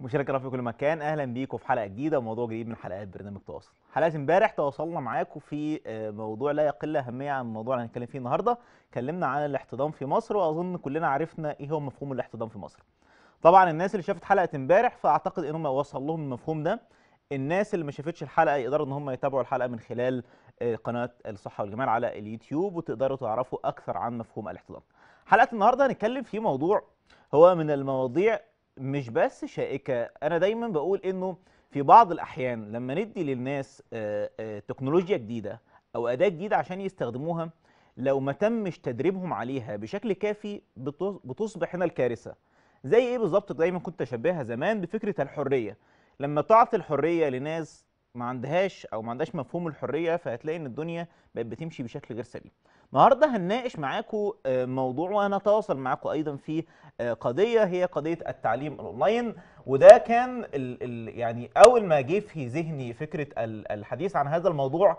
مشاهدينا الكرام في كل مكان اهلا بيكم في حلقه جديده وموضوع جديد من حلقات برنامج تواصل حلقه امبارح تواصلنا معاكم في آه، موضوع لا يقل اهميه عن الموضوع اللي هنتكلم فيه النهارده اتكلمنا عن الاحتضان في مصر واظن كلنا عرفنا ايه هو مفهوم الاحتضان في مصر طبعا الناس اللي شافت حلقه امبارح فاعتقد ان هم وصل لهم المفهوم ده الناس اللي ما شافتش الحلقه يقدروا ان هم يتابعوا الحلقه من خلال آه، قناه الصحه والجمال على اليوتيوب وتقدروا تعرفوا اكثر عن مفهوم الاحتضان حلقه النهارده هنتكلم في موضوع هو من المواضيع مش بس شائكة أنا دايما بقول إنه في بعض الأحيان لما ندي للناس آه، آه، تكنولوجيا جديدة أو أداة جديدة عشان يستخدموها لو ما تمش تدريبهم عليها بشكل كافي بتص- بتصبح هنا الكارثة زي إيه بالظبط دايما كنت أشبهها زمان بفكرة الحرية لما تعطي الحرية لناس ما عندهاش أو ما عندهاش مفهوم الحرية فهتلاقي إن الدنيا بقت بتمشي بشكل غير سليم النهارده هنناقش معاكم آه، موضوع وهنتواصل معاكم ايضا في آه، قضيه هي قضيه التعليم الاونلاين وده كان ال ال يعني اول ما جه في ذهني فكره ال- الحديث عن هذا الموضوع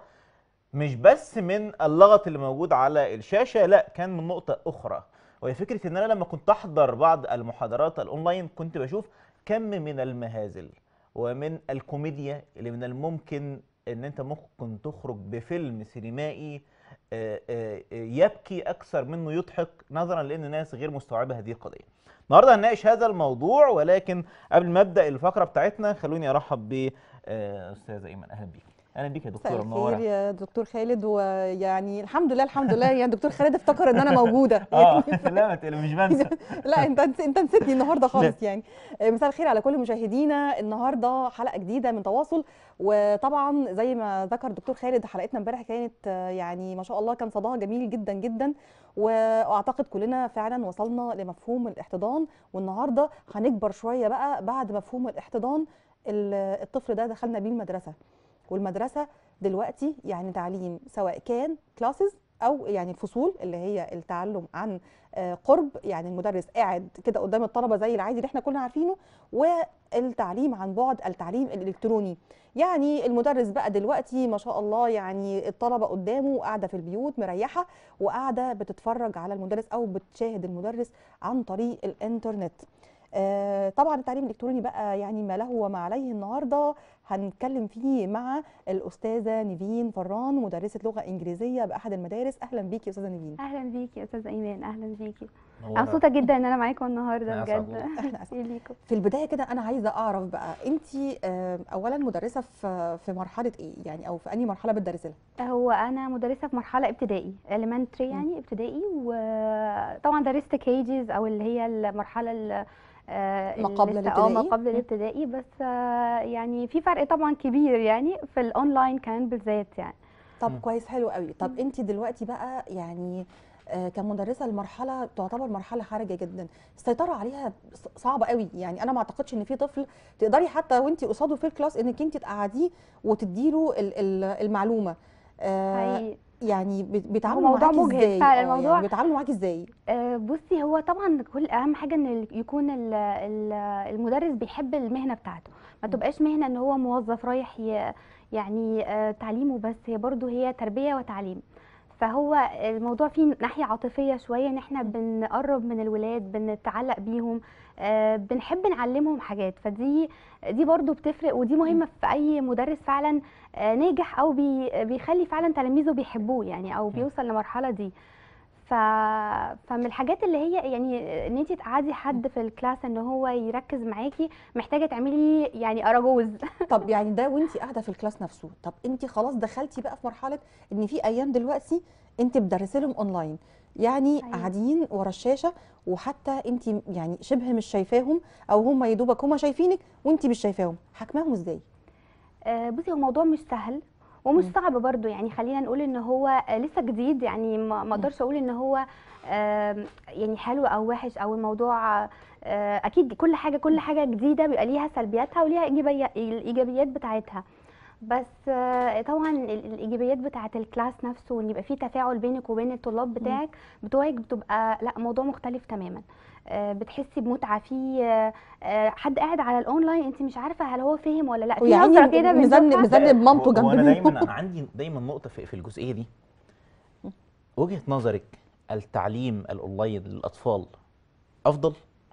مش بس من اللغط اللي موجود على الشاشه لا كان من نقطه اخرى وهي فكره ان انا لما كنت احضر بعض المحاضرات الاونلاين كنت بشوف كم من المهازل ومن الكوميديا اللي من الممكن ان انت ممكن تخرج بفيلم سينمائي آه، آه، آه، يبكي اكثر منه يضحك نظرا لان الناس غير مستوعبه هذه القضيه. النهارده هنناقش هذا الموضوع ولكن قبل ما ابدا الفقره بتاعتنا خلوني ارحب ب آه، استاذه ايمن اهلا بيك. اهلا بيك يا مساء دكتوره الخير منوره. يا دكتور خالد ويعني الحمد لله الحمد لله يعني دكتور خالد افتكر ان انا موجوده اه يعني لا ما تقلق مش بنسى. لا انت انت نسيتني النهارده خالص يعني آه، مساء الخير على كل مشاهدينا النهارده حلقه جديده من تواصل وطبعا زي ما ذكر دكتور خالد حلقتنا امبارح كانت آه، يعني ما شاء الله كان صداها جميل جدا جدا واعتقد كلنا فعلا وصلنا لمفهوم الاحتضان والنهارده هنكبر شويه بقى بعد مفهوم الاحتضان ال- الطفل ده دخلنا بيه المدرسه والمدرسه دلوقتي يعني تعليم سواء كان كلاسز او يعني الفصول اللي هي التعلم عن آه، قرب يعني المدرس قاعد كده قدام الطلبه زي العادي اللي احنا كلنا عارفينه والتعليم عن بعد التعليم الالكتروني يعني المدرس بقى دلوقتي ما شاء الله يعني الطلبه قدامه قاعده في البيوت مريحه وقاعده بتتفرج على المدرس او بتشاهد المدرس عن طريق الانترنت آه، طبعا التعليم الالكتروني بقى يعني ما له وما عليه النهارده هنتكلم فيه مع الاستاذه نيفين فران مدرسه لغه انجليزيه باحد المدارس اهلا بيكي يا استاذه نيفين اهلا بيكي يا استاذه ايمان اهلا بيكي منورة. مبسوطه جدا ان انا معاكم النهارده أنا أسعد بجد الله. احنا أسعد. ميرسي ليكم في البدايه كده انا عايزه اعرف بقى انت اولا مدرسه في في مرحله ايه يعني او في انهي مرحله بتدرسي لها هو انا مدرسه في مرحله ابتدائي elementary يعني ابتدائي وطبعا درست كيجز او اللي هي المرحله ال- آه، ما قبل اللي لسه- اه ما الابتدائي؟ قبل مم. الابتدائي بس آه، يعني في فرق طبعا كبير يعني في الاونلاين كمان بالذات يعني طب مم. كويس حلو قوي طب انت دلوقتي بقى يعني آه، كمدرسه المرحله تعتبر مرحله حرجه جدا السيطره عليها ص- صعبه قوي يعني انا ما اعتقدش ان في طفل تقدري حتى وانت قصاده في الكلاس انك انت تقعديه وتديله ال- ال- المعلومه آه، حقيقي يعني بت- بيتعاملوا موضوع معاكي مجهد ازاي فعلا، آه، الموضوع- يعني بيتعاملوا معاكي ازاي آه، بصي هو طبعا كل اهم حاجه ان ال- يكون ال- ال- المدرس بيحب المهنه بتاعته ما م. تبقاش مهنه ان هو موظف رايح ي- يعني آه، تعليمه بس هي برضو هي تربيه وتعليم فهو الموضوع فيه ناحيه عاطفيه شويه ان احنا بنقرب من الولاد بنتعلق بيهم آه، بنحب نعلمهم حاجات فدي دي برضو بتفرق ودي مهمه في اي مدرس فعلا آه، ناجح او بي بيخلي فعلا تلاميذه بيحبوه يعني او بيوصل للمرحله دي ف... فمن الحاجات اللي هي يعني ان انت تقعدي حد في الكلاس ان هو يركز معاكي محتاجه تعملي يعني اراجوز طب يعني ده وانت قاعده في الكلاس نفسه طب انت خلاص دخلتي بقى في مرحله ان في ايام دلوقتي انت بتدرسي لهم اونلاين يعني أيوة. قاعدين ورا الشاشه وحتى انت يعني شبه مش شايفاهم او هم يا دوبك هم شايفينك وانت مش شايفاهم حكماهم ازاي آه، بصي هو موضوع مش سهل ومش مم. صعب برضو يعني خلينا نقول ان هو آه، لسه جديد يعني ما ما اقدرش اقول ان هو آم، يعني حلو او وحش او الموضوع آه، اكيد كل حاجه كل حاجه جديده بيبقى ليها سلبياتها وليها إيجابية- الايجابيات بتاعتها بس آه، طبعا ال- الايجابيات بتاعه الكلاس نفسه وان يبقى في تفاعل بينك وبين الطلاب بتاعك بتوعك بتبقى لا موضوع مختلف تماما آه، بتحسي بمتعه في آه، آه، حد قاعد على الاونلاين انت مش عارفه هل هو فهم ولا لا في ويعني نظره كده مذنب بنشوفها مذنب مامته هو- جنب هو انا منه دايما انا عندي دايما نقطه في, في الجزئيه دي وجهه نظرك التعليم الاونلاين للاطفال افضل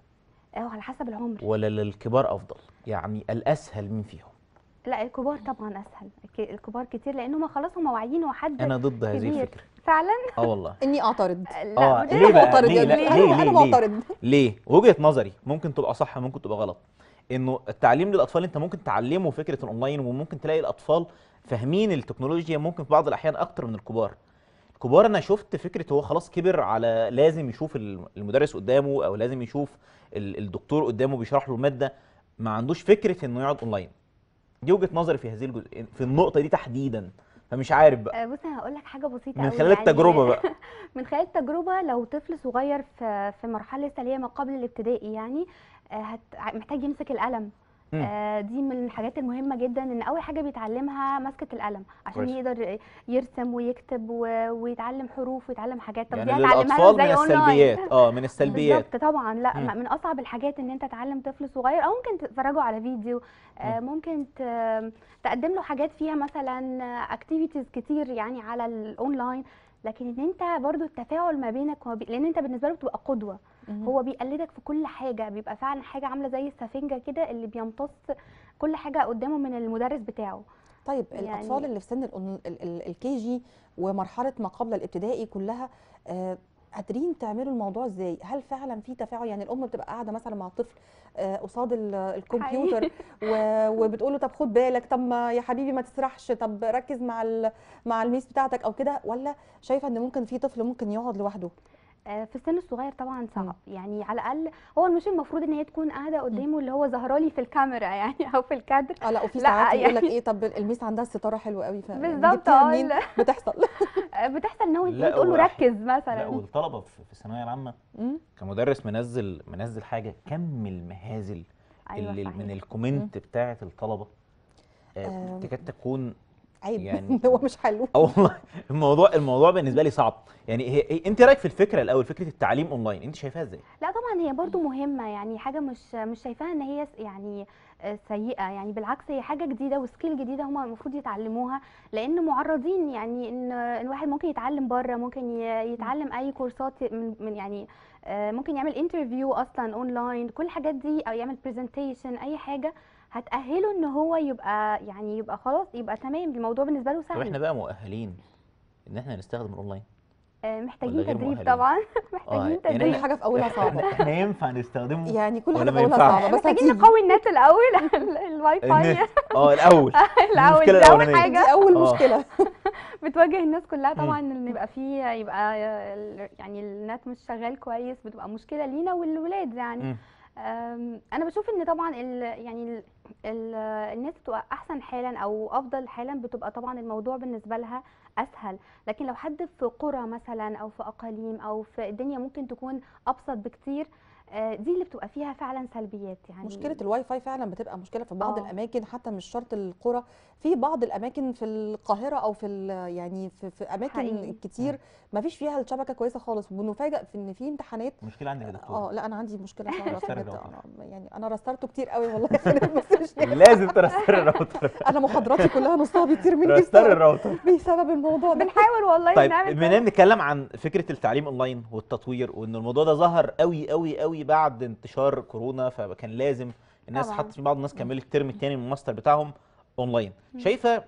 آه، على حسب العمر ولا للكبار افضل يعني الاسهل مين فيهم لا الكبار طبعا اسهل الك- الكبار كتير لان هم خلاص هم واعيين وحد انا ضد هذه كبير. الفكره فعلا اه والله اني اعترض آه، بجد؟ ليه بقى؟ معترض ليه؟ لا، يعني ليه؟ انا ليه؟ انا معترض ليه وجهه نظري ممكن تبقى صح ممكن تبقى غلط انه التعليم للاطفال انت ممكن تعلمه فكره الاونلاين وممكن تلاقي الاطفال فاهمين التكنولوجيا ممكن في بعض الاحيان اكتر من الكبار الكبار انا شفت فكره هو خلاص كبر على لازم يشوف الم- المدرس قدامه او لازم يشوف ال- الدكتور قدامه بيشرح له الماده ما عندوش فكره انه يقعد اونلاين دي وجهه نظري في هذه الجزء في النقطه دي تحديدا فمش عارف بقى آه، بص انا هقول لك حاجه بسيطه من أوي خلال يعني التجربه بقى من خلال التجربه لو طفل صغير في في مرحله لسه اللي هي ما قبل الابتدائي يعني آه، هت... محتاج يمسك القلم مم. آه، دي من الحاجات المهمه جدا ان اول حاجه بيتعلمها مسكه القلم عشان كويس. يقدر يرسم ويكتب و... ويتعلم حروف ويتعلم حاجات طب يعني دي هتعلمها للاطفال له من ازاي اونلاين السلبيات اه من السلبيات بالظبط طبعا لا مم. من اصعب الحاجات ان انت تعلم طفل صغير او ممكن تتفرجوا على فيديو آه، ممكن ت- تقدم له حاجات فيها مثلا اكتيفيتيز كتير يعني على الاونلاين لكن ان انت برضو التفاعل ما بينك وما بي... لان انت بالنسبه له بتبقى قدوه هو بيقلدك في كل حاجه بيبقى فعلا حاجه عامله زي السفنجه كده اللي بيمتص كل حاجه قدامه من المدرس بتاعه طيب يعني- الاطفال اللي في سن الكي جي ومرحله ما قبل الابتدائي كلها آه، قادرين تعملوا الموضوع ازاي هل فعلا في تفاعل يعني الام بتبقى قاعده مثلا مع الطفل آه، قصاد ال- الكمبيوتر و- وبتقول له طب خد بالك طب ما يا حبيبي ما تسرحش طب ركز مع ال- مع الميس بتاعتك او كده ولا شايفه ان ممكن في طفل ممكن يقعد لوحده آه، في السن الصغير طبعا صعب يعني على الاقل هو مش المفروض ان هي تكون قاعده قدامه اللي هو ظهرالي في الكاميرا يعني او في الكادر اه لا وفي لا، ساعات يقول لك يعني- ايه طب الميس عندها الستاره حلوه قوي ف بالظبط جبتيها اه منين؟ لا. بتحصل آه، بتحصل ان هو لا، تقول له وأح- ركز لا مثلا والطلبه في في الثانويه العامه مم. كمدرس منزل منزل حاجه كم المهازل ايوه اللي صحيح. من الكومنت بتاعه الطلبه آه، آم. تكاد تكون عيب يعني- هو مش حلو اه والله الموضوع الموضوع بالنسبه لي صعب يعني هي هي- انت رايك في الفكره الاول فكره التعليم اونلاين انت شايفاها ازاي لا طبعا هي برضو مهمة يعني حاجة مش مش شايفاها ان هي س- يعني آه، سيئة يعني بالعكس هي حاجة جديدة وسكيل جديدة هما المفروض يتعلموها لان معرضين يعني ان ان الواحد ممكن يتعلم بره ممكن ي- يتعلم اي كورسات من من يعني آه، ممكن يعمل انترفيو اصلا اونلاين كل الحاجات دي او يعمل برزنتيشن اي حاجة هتأهله ان هو يبقى يعني يبقى خلاص يبقى تمام الموضوع بالنسبة له طب احنا سهل بقى مؤهلين ان احنا نستخدم الاونلاين آه، محتاجين غير تدريب مؤهلين؟ طبعا اه محتاجين يعني تدريب كل احنا حاجه في اولها صعبه احنا, احنا ينفع نستخدمه يعني كل ولا حاجه ما في اولها ينفعش؟ صعبه بس محتاجين هتيجي نقوي النت الاول الواي فاي النت اه الاول الاول المشكلة دي اول الأولانية. دي حاجه اول آه. مشكله بتواجه الناس كلها طبعا ان يبقى فيه يبقى ال- يعني النت مش شغال كويس بتبقى مشكله لينا والولاد يعني مم. أم، انا بشوف ان طبعا ال يعني ال ال الناس بتبقى احسن حالا او افضل حالا بتبقى طبعا الموضوع بالنسبه لها اسهل لكن لو حد في قرى مثلا او في اقاليم او في الدنيا ممكن تكون ابسط بكتير آه، دي اللي بتبقى فيها فعلا سلبيات يعني مشكله الواي فاي فعلا بتبقى مشكله في بعض آه. الاماكن حتى مش شرط القرى في بعض الاماكن في القاهره او في ال- يعني في, في اماكن حقيقي. كتير ما فيش فيها الشبكه كويسه خالص ونفاجئ في ان في امتحانات مشكله عندك يا دكتور اه لا انا عندي مشكله فعلا في رستر النت. الراوتر. أنا يعني انا رسترته كتير قوي والله يا خالد، بس مش نافع. لازم ترستر الراوتر انا محاضراتي كلها نصها بيطير مني رستر بسبب- الراوتر بسبب الموضوع ده بنحاول والله طيب نعمل بما بنتكلم عن فكره التعليم اونلاين والتطوير وان الموضوع ده ظهر قوي قوي قوي بعد انتشار كورونا فكان لازم الناس طبعاً. حتى في بعض الناس كملوا الترم الثاني من الماستر بتاعهم اونلاين شايفه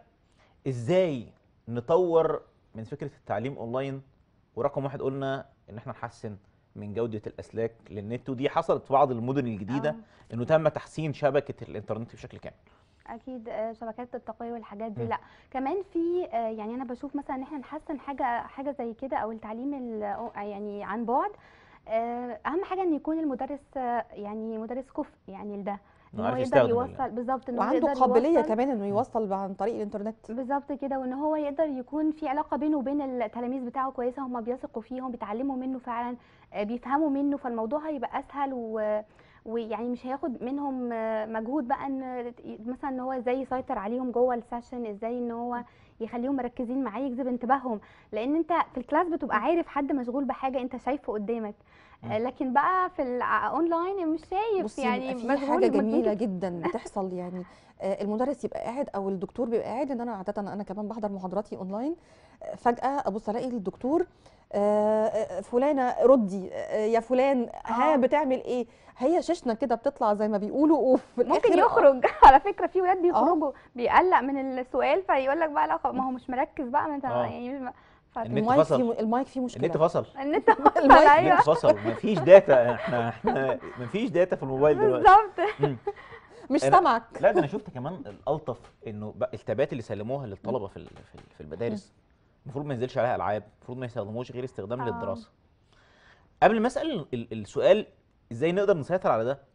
ازاي نطور من فكره التعليم اونلاين ورقم واحد قلنا ان احنا نحسن من جوده الاسلاك للنت ودي حصلت في بعض المدن الجديده آه. انه تم تحسين شبكه الانترنت بشكل كامل اكيد آه، شبكات التقويه والحاجات دي مم. لا كمان في آه، يعني انا بشوف مثلا ان احنا نحسن حاجه حاجه زي كده او التعليم ال- أو- يعني عن بعد آه، اهم حاجه ان يكون المدرس آه، يعني مدرس كفء يعني لده ان إنه هو عارف يقدر يستخدم ال- يوصل بالظبط ان هو وعنده يقدر قابليه يوصل كمان انه يوصل عن طريق الانترنت بالظبط كده وان هو يقدر يكون في علاقه بينه وبين التلاميذ بتاعه كويسه هم بيثقوا فيه هم بيتعلموا منه فعلا آه، بيفهموا منه فالموضوع هيبقى اسهل و ويعني مش هياخد منهم آه، مجهود بقى ان مثلا ان هو ازاي يسيطر عليهم جوه السيشن ازاي ان هو يخليهم مركزين معاه يجذب انتباههم لان انت في الكلاس بتبقى عارف حد مشغول بحاجه انت شايفه قدامك آه، لكن بقى في الاونلاين مش شايف بصي يعني في مشغول حاجه ممكن- جميله جدا بتحصل يعني آه، المدرس يبقى قاعد او الدكتور بيبقى قاعد ان انا عاده انا كمان بحضر محاضراتي اونلاين آه، فجاه ابص الاقي الدكتور آه، آه، فلانه ردي آه، يا فلان ها آه. بتعمل ايه هي ششنا كده بتطلع زي ما بيقولوا وفي ممكن الآخر- يخرج على فكره في ولاد بيخرجوا بيقلق من السؤال فيقول لك بقى لا خ- ما هو مش مركز بقى ما انت آه. يعني مش ف... النت المايك فصل. فيه المايك فيه مشكله النت فصل النت المايك ايوه النت فصل مفيش داتا احنا احنا مفيش داتا في الموبايل دلوقتي بالظبط مش أنا- سامعك لا ده انا شفت كمان الالطف انه بقى التابات اللي سلموها للطلبه في ال- في ال- في المدارس المفروض ما ينزلش عليها العاب المفروض ما يستخدموش غير استخدام آه. للدراسه قبل ما اسال ال- السؤال ازاي نقدر نسيطر على ده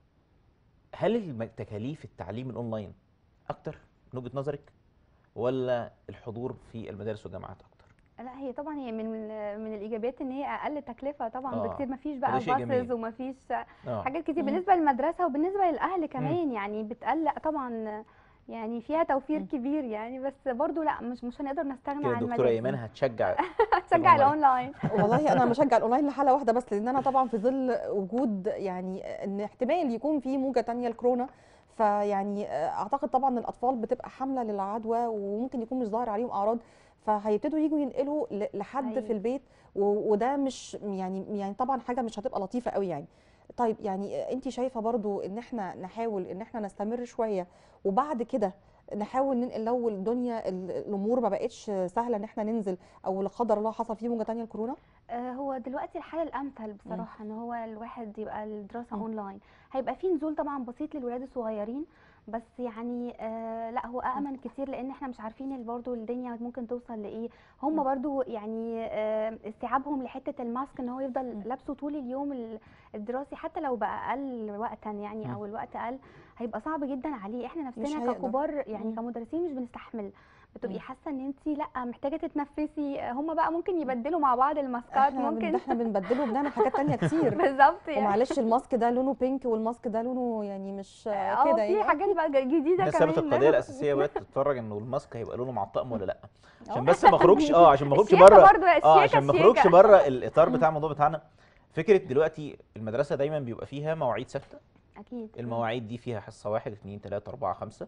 هل الم- تكاليف التعليم الاونلاين اكتر من وجهه نظرك ولا الحضور في المدارس والجامعات اكتر لا هي طبعا هي من من, من الايجابيات ان هي اقل تكلفه طبعا آه. بكتير ما فيش وده بقى شيء جميل. باصز وما فيش اه حاجات كتير مم. بالنسبه للمدرسه وبالنسبه للاهل كمان يعني بتقلق طبعا يعني فيها توفير مم. كبير يعني بس برضو لا مش مش هنقدر نستغنى كده عن دكتوره المدارس ايمان هتشجع هتشجع الأونلاين. الاونلاين والله انا بشجع الاونلاين لحاله واحده بس لان انا طبعا في ظل وجود يعني ان احتمال يكون في موجه تانية الكورونا فيعني اعتقد طبعا الاطفال بتبقى حامله للعدوى وممكن يكون مش ظاهر عليهم اعراض فهيبتدوا يجوا ينقلوا ل- لحد أيوة. في البيت و- وده مش يعني يعني طبعا حاجه مش هتبقى لطيفه قوي يعني طيب يعني انت شايفه برضو ان احنا نحاول ان احنا نستمر شويه وبعد كده نحاول ننقل لو الدنيا ال- الامور ما بقتش سهله ان احنا ننزل او لا قدر الله حصل فيه موجه تانية الكورونا آه، هو دلوقتي الحل الامثل بصراحه ان هو الواحد يبقى الدراسه مم. اونلاين هيبقى في نزول طبعا بسيط للولاد الصغيرين بس يعني آه لا هو امن كتير لان احنا مش عارفين ال- برضو الدنيا ممكن توصل لايه هم مم. برضو يعني آه استيعابهم لحته الماسك ان هو يفضل مم. لابسه طول اليوم ال- الدراسي حتى لو بقى اقل وقتا يعني مم. او الوقت اقل هيبقى صعب جدا عليه احنا نفسنا هيقدر. ككبار يعني مم. كمدرسين مش بنستحمل بتبقي مم. حاسه ان انت لا محتاجه تتنفسي هم بقى ممكن يبدلوا مع بعض الماسكات احنا بن- ممكن ده احنا بنبدله وبنعمل حاجات تانية كتير بالظبط يعني ومعلش الماسك ده لونه بينك والماسك ده لونه يعني مش اه كده في يعني حاجات بقى جديده الناس كمان سابت القضيه الاساسيه بقت تتفرج انه الماسك هيبقى لونه مع الطقم ولا لا عشان آه. بس ما اخرجش اه عشان ما اخرجش الشياكة بره برضو اه الشياكة عشان ما الشياكة. اخرجش بره الاطار بتاع الموضوع بتاعنا فكره دلوقتي المدرسه دايما بيبقى فيها مواعيد ثابته اكيد المواعيد دي فيها حصه واحد اتنين تلاته اربعه خمسه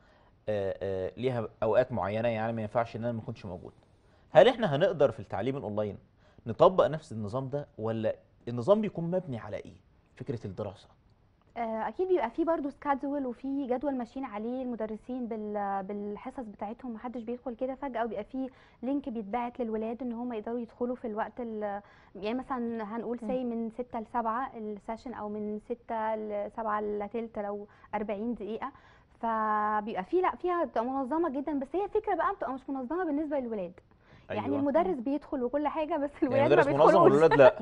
آه آه ليها اوقات معينه يعني ما ينفعش ان انا ما اكونش موجود هل احنا هنقدر في التعليم الاونلاين نطبق نفس النظام ده ولا النظام بيكون مبني على ايه فكره الدراسه آه، اكيد بيبقى في برضه سكادجول وفي جدول ماشيين عليه المدرسين بال- بالحصص بتاعتهم محدش بيدخل كده فجاه وبيبقى في لينك بيتبعت للولاد ان هم يقدروا يدخلوا في الوقت ال- يعني مثلا هنقول مم. سي من 6 ل 7 السيشن او من 6 ل 7 الا تلت لو 40 دقيقه فبيبقى في لا فيها بتبقى منظمه جدا بس هي الفكره بقى بتبقى مش منظمه بالنسبه للولاد يعني أيوة. المدرس بيدخل وكل حاجه بس الولاد يعني ما مدرس منظم بيدخلوش والولاد لا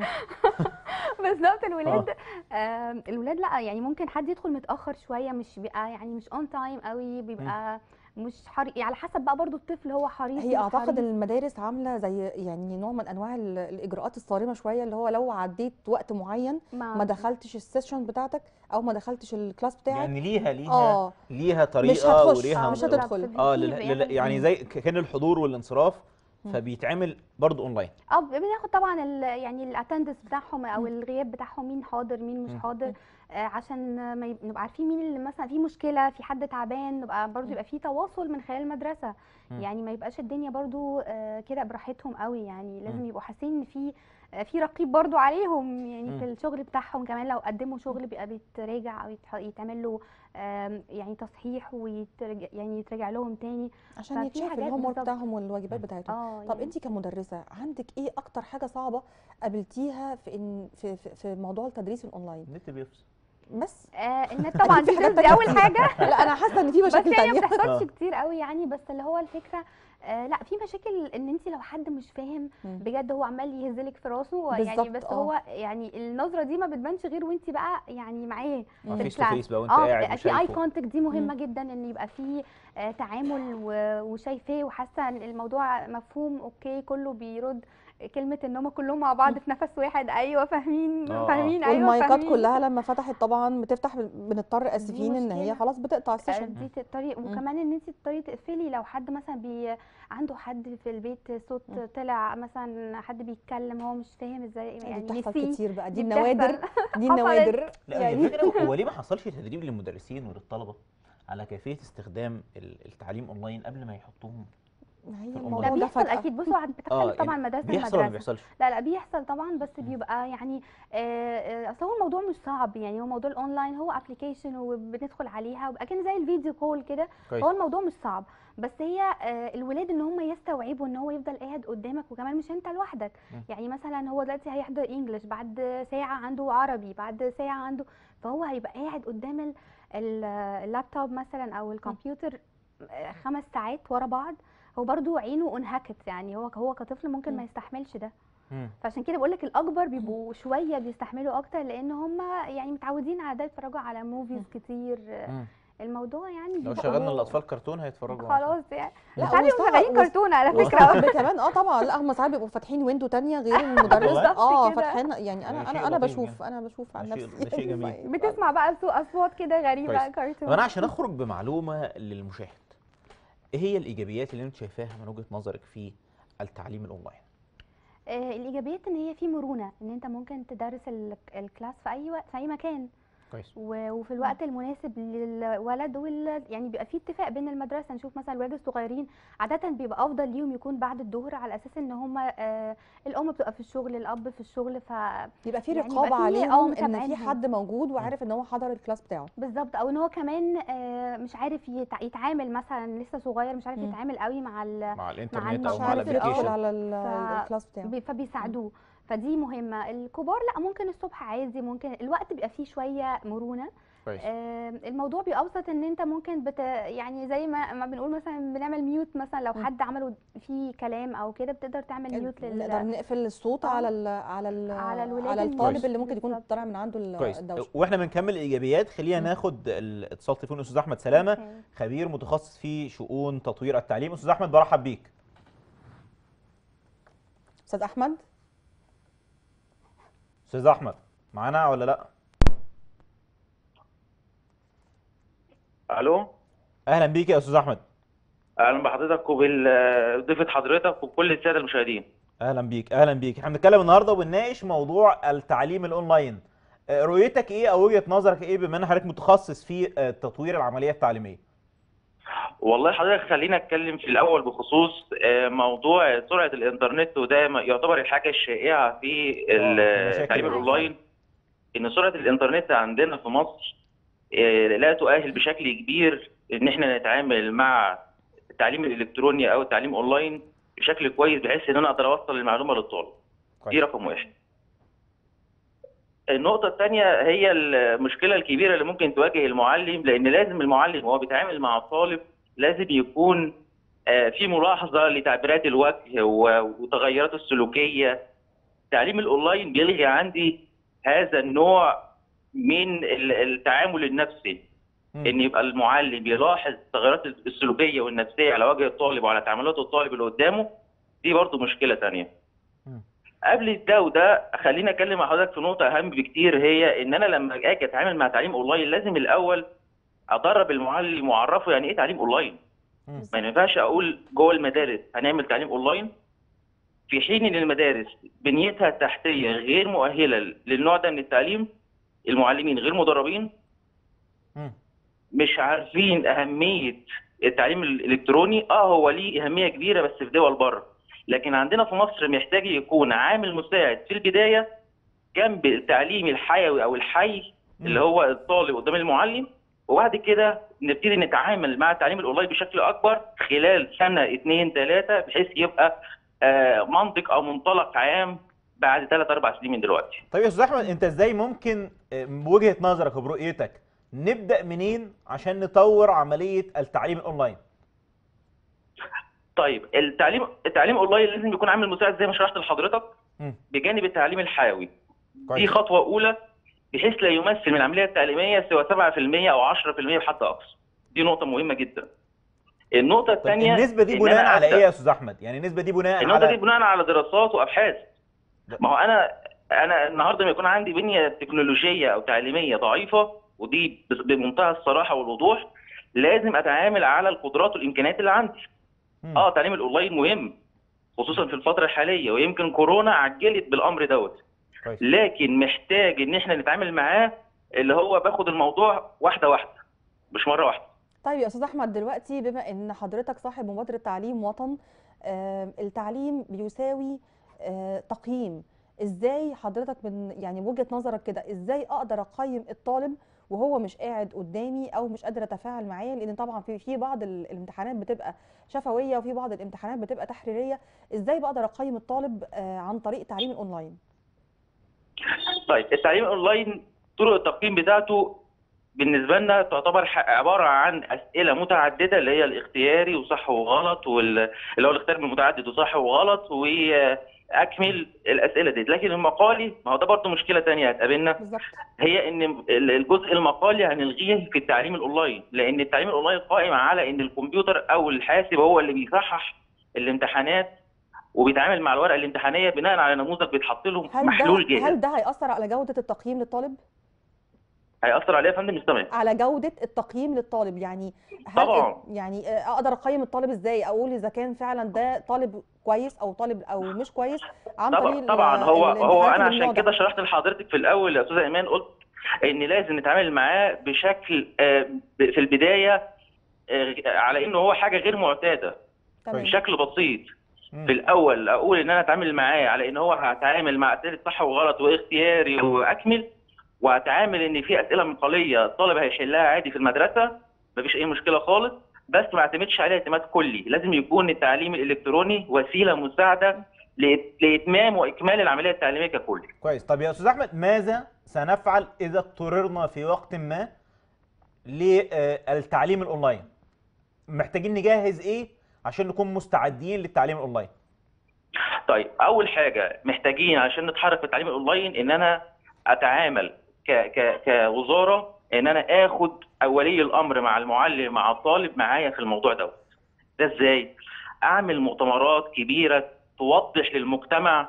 بالظبط الولاد آه الولاد لا يعني ممكن حد يدخل متاخر شويه مش بيبقى يعني مش اون تايم قوي بيبقى مش حريص على حسب بقى برضو الطفل هو حريص هي مش اعتقد حريص. المدارس عامله زي يعني نوع من انواع ال- الاجراءات الصارمه شويه اللي هو لو عديت وقت معين ما دخلتش السيشن بتاعتك او ما دخلتش الكلاس بتاعك يعني ليها ليها اه ليها مش طريقه هتخش وليها مش نظام. هتدخل اه في لل- لل- بيعمل- يعني زي ك- كان الحضور والانصراف مم. فبيتعمل برضه اونلاين اه بناخد طبعا ال يعني الاتندنس بتاعهم او مم. الغياب بتاعهم مين حاضر مين مش مم. حاضر آه عشان ما يب- نبقى عارفين مين اللي مثلا في مشكله في حد تعبان نبقى برضو مم. يبقى في تواصل من خلال المدرسه مم. يعني ما يبقاش الدنيا برضو آه كده براحتهم قوي يعني لازم مم. يبقوا حاسين ان في آه في رقيب برضو عليهم يعني مم. في الشغل بتاعهم كمان لو قدموا شغل بيبقى بيتراجع او يتح- يتعمل له آم، يعني تصحيح ويترجع يعني يتراجع لهم تاني عشان ففي يتشاف حاجات الهوم ورك بالظبط. بتاعهم والواجبات بتاعتهم اه طب يعني انت كمدرسه عندك ايه اكتر حاجه صعبه قابلتيها في إن في في, في موضوع التدريس الاونلاين النت بيفصل بس آه النت طبعا في دي, حاجات دي تانية اول كتير. حاجه لا انا حاسه ان في بس مشاكل يعني ما تانية بتحصلش آه. كتير قوي يعني بس اللي هو الفكره آه لا في مشاكل ان انت لو حد مش فاهم مم. بجد هو عمال يهزلك في راسه يعني بالظبط، بس آه. هو يعني النظره دي ما بتبانش غير وانت بقى يعني معاه مم. فيس تو الكلاس. فيس بقى وانت اه قاعد في اي وشايفه كونتاكت دي مهمه جدا ان يبقى في آه تعامل و- وشايفاه وحاسه ان الموضوع مفهوم اوكي كله بيرد كلمه ان هم كلهم مع بعض في نفس واحد ايوه فاهمين آه، آه. فاهمين ايوه والمايكات فاهمين كلها لما فتحت طبعا بتفتح بنضطر اسفين ان هي مشكلة. خلاص بتقطع آه، السيشن دي الطريق مم. وكمان ان انت تضطري تقفلي لو حد مثلا بي عنده حد في البيت صوت مم. طلع مثلا حد بيتكلم هو مش فاهم ازاي دي يعني بتحصل نسيه كتير بقى دي دي النوادر بتحصل. دي حصلت. النوادر لا هي يعني الفكره هو ليه ما حصلش تدريب للمدرسين وللطلبه على كيفيه استخدام ال- التعليم اونلاين قبل ما يحطوهم ما هي في لا الموضوع ده بيحصل فجأة اكيد بصوا بتختلف طبعا يعني مدرسه بيحصل ولا ما لمدرسه بيحصلش لا لا بيحصل طبعا بس مم. بيبقى يعني آه، آه، اصل هو الموضوع مش صعب يعني هو موضوع الاونلاين هو ابلكيشن وبندخل عليها وأكن زي الفيديو كول كده كويس هو الموضوع مش صعب بس هي آه، الولاد ان هم يستوعبوا ان هو يفضل قاعد قدامك وكمان مش انت لوحدك مم. يعني مثلا هو دلوقتي هيحضر انجلش بعد ساعه عنده عربي بعد ساعه عنده فهو هيبقى قاعد قدام ال- ال- اللابتوب مثلا او الكمبيوتر آه، خمس ساعات ورا بعض هو برضو عينه انهكت يعني هو هو كطفل ممكن ما مم. يستحملش ده مم. فعشان كده بقول لك الاكبر بيبقوا شويه بيستحملوا اكتر لان هم يعني متعودين على ده يتفرجوا على موفيز كتير مم. الموضوع يعني لو بيبقى شغلنا هو- الاطفال كارتون هيتفرجوا على خلاص يعني لا، ساعات بيبقوا وساعة- مشغلين وس- كرتون على فكره وساعات كمان اه طبعا لا هم ساعات بيبقوا فاتحين ويندو تانية غير المدرس بالظبط اه كده. فاتحين يعني انا ده انا شيء انا لطيف بشوف انا بشوف عن ده شيء- نفسي ده شيء جميل. بتسمع بقى صو- اصوات كده غريبه كويس. كرتون طب انا عشان اخرج بمعلومه للمشاهد ايه هي الايجابيات اللي انت شايفاها من وجهه نظرك في التعليم الاونلاين آه الايجابيات ان هي في مرونه ان انت ممكن تدرس ال- الكلاس في اي وقت في اي مكان كويس و- وفي الوقت المناسب للولد وال يعني بيبقى في اتفاق بين المدرسه نشوف مثلا الولاد الصغيرين عاده بيبقى افضل ليهم يكون بعد الظهر على اساس ان هم آه الام بتبقى في الشغل الاب في الشغل ف يبقى في يعني رقابه يبقى في- عليهم اه ان في متابعينهم. حد موجود وعارف ان هو حضر الكلاس بتاعه بالظبط او ان هو كمان آه مش عارف يتع- يتعامل مثلا لسه صغير مش عارف مم. يتعامل قوي مع ال مع الانترنت مع او مش مع عارف يدخل الابلكيشن على ال- ف- الكلاس بتاعه بي- فبيساعدوه فدي مهمه الكبار لا ممكن الصبح عادي ممكن الوقت بيبقى فيه شويه مرونه كويس آه، الموضوع بيبقى ابسط ان انت ممكن بت يعني زي ما ما بنقول مثلا بنعمل ميوت مثلا لو مم. حد عمله فيه كلام او كده بتقدر تعمل ميوت نقدر لل نقفل الصوت آه. على ال على ال على الولاد على اللي الطالب مش- اللي ممكن يكون بالظبط. طالع من عنده ال- كويس الدوشه واحنا بنكمل الايجابيات خلينا مم. ناخد الاتصال تليفون الاستاذ احمد سلامه أوكي. خبير متخصص في شؤون تطوير التعليم استاذ احمد برحب بيك استاذ احمد استاذ احمد معانا ولا لا الو اهلا بيك يا استاذ احمد اهلا بحضرتك وبضيفة حضرتك وكل الساده المشاهدين اهلا بيك اهلا بيك احنا بنتكلم النهارده وبنناقش موضوع التعليم الاونلاين آه، رؤيتك ايه او وجهه نظرك ايه بما ان حضرتك متخصص في آه، تطوير العمليه التعليميه والله حضرتك خلينا اتكلم في الاول بخصوص آه، موضوع سرعه الانترنت وده م- يعتبر الحاجه الشائعه في في مشاكل التعليم الويب الاونلاين ان سرعه الانترنت عندنا في مصر آه، لا تؤهل بشكل كبير ان احنا نتعامل مع التعليم الالكتروني او التعليم اونلاين بشكل كويس بحيث ان انا اقدر اوصل المعلومه للطالب دي كويس رقم واحد النقطة الثانية هي المشكلة الكبيرة اللي ممكن تواجه المعلم لأن لازم المعلم وهو بيتعامل مع الطالب لازم يكون آه، في ملاحظة لتعبيرات الوجه و- وتغيراته السلوكية التعليم الأونلاين بيلغي عندي هذا النوع من ال- التعامل النفسي مم. ان يبقى المعلم يلاحظ التغيرات السلوكيه والنفسيه على وجه الطالب وعلى تعاملات الطالب اللي قدامه دي برضو مشكله تانية مم. قبل ده وده خليني اتكلم مع حضرتك في نقطه اهم بكتير هي ان انا لما اجي اتعامل مع تعليم اونلاين لازم الاول ادرب المعلم واعرفه يعني ايه تعليم اونلاين مم. ما ينفعش اقول جوه المدارس هنعمل تعليم اونلاين في حين ان المدارس بنيتها التحتيه غير مؤهله للنوع ده من التعليم المعلمين غير مدربين مم. مش عارفين اهميه التعليم الالكتروني اه هو ليه اهميه كبيره بس في دول بره لكن عندنا في مصر محتاج يكون عامل مساعد في البدايه جنب التعليم الحيوي او الحي مم. اللي هو الطالب قدام المعلم وبعد كده نبتدي نتعامل مع التعليم الاونلاين بشكل اكبر خلال سنه اثنين ثلاثه بحيث يبقى آه، منطق او منطلق عام بعد ثلاث اربع سنين من دلوقتي. طيب يا استاذ احمد انت ازاي ممكن آه، بوجهه نظرك وبرؤيتك نبدا منين عشان نطور عمليه التعليم الاونلاين طيب التعليم التعليم اونلاين لازم يكون عامل مساعد زي ما شرحت لحضرتك مم. بجانب التعليم الحيوي دي كويس خطوه اولى بحيث لا يمثل من العمليه التعليميه سوى 7% او 10% بحد اقصى دي نقطه مهمه جدا النقطه طب الثانيه النسبه دي بناء على ايه يا استاذ احمد يعني النسبه دي بناء النقطه دي على بناء على دراسات وابحاث ده- ما هو انا انا النهارده لما يكون عندي بنيه تكنولوجيه او تعليميه ضعيفه ودي بس- بمنتهى الصراحه والوضوح لازم اتعامل على القدرات والامكانيات اللي عندي مم. اه تعليم الاونلاين مهم خصوصا في الفتره الحاليه ويمكن كورونا عجلت بالامر دوت كويس لكن محتاج ان احنا نتعامل معاه اللي هو باخد الموضوع واحده واحده مش مره واحده طيب يا استاذ احمد دلوقتي بما ان حضرتك صاحب مبادره تعليم وطن آه، التعليم بيساوي آه، تقييم ازاي حضرتك من يعني وجهه نظرك كده ازاي اقدر اقيم الطالب وهو مش قاعد قدامي او مش قادر اتفاعل معاه لان طبعا في في بعض ال- الامتحانات بتبقى شفويه وفي بعض الامتحانات بتبقى تحريريه ازاي بقدر اقيم الطالب آه، عن طريق التعليم الاونلاين طيب التعليم الاونلاين طرق التقييم بتاعته بالنسبه لنا تعتبر ح- عباره عن اسئله متعدده اللي هي الاختياري وصح وغلط وال- اللي هو الاختيار المتعدد وصح وغلط واكمل الاسئله دي لكن المقالي ما هو ده برضه مشكله تانية هتقابلنا بالظبط هي ان ال- الجزء المقالي هنلغيه في التعليم الاونلاين لان التعليم الاونلاين قائم على ان الكمبيوتر او الحاسب هو اللي بيصحح الامتحانات وبيتعامل مع الورقه الامتحانيه بناء على نموذج بيتحط له هل محلول ده جاهز هل ده هيأثر على جوده التقييم للطالب هيأثر عليه يا فندم استمع على جودة التقييم للطالب يعني هل طبعاً. يعني آه، اقدر اقيم الطالب ازاي اقول اذا كان فعلا ده طالب كويس او طالب او مش كويس عن طريق طبعا ال- طبعا هو هو الامتحانات انا اللي من عشان النوع ده. كده شرحت لحضرتك في الاول يا استاذه ايمان قلت ان لازم نتعامل معاه بشكل آه، ب- في البدايه آه، على انه هو حاجه غير معتاده تمام بشكل بسيط مم. في الاول اقول ان انا اتعامل معاه على ان هو هتعامل مع اسئله صح وغلط واختياري واكمل وهتعامل ان في اسئله مقاليه الطالب هيحلها عادي في المدرسه مفيش اي مشكله خالص بس ما اعتمدش عليها اعتماد كلي لازم يكون التعليم الالكتروني وسيله مساعده لإت- لاتمام واكمال العمليه التعليميه ككل كويس طب يا استاذ احمد ماذا سنفعل اذا اضطررنا في وقت ما للتعليم الاونلاين محتاجين نجهز ايه عشان نكون مستعدين للتعليم الاونلاين طيب اول حاجه محتاجين عشان نتحرك في التعليم الاونلاين ان انا اتعامل ك ك كوزاره ان انا اخد ولي الامر مع المعلم مع الطالب معايا في الموضوع دوت ده ازاي اعمل مؤتمرات كبيره توضح للمجتمع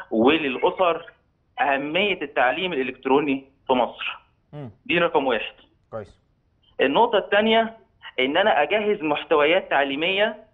وللاسر اهميه التعليم الالكتروني في مصر مم. دي رقم واحد كويس النقطة الثانية إن أنا أجهز محتويات تعليمية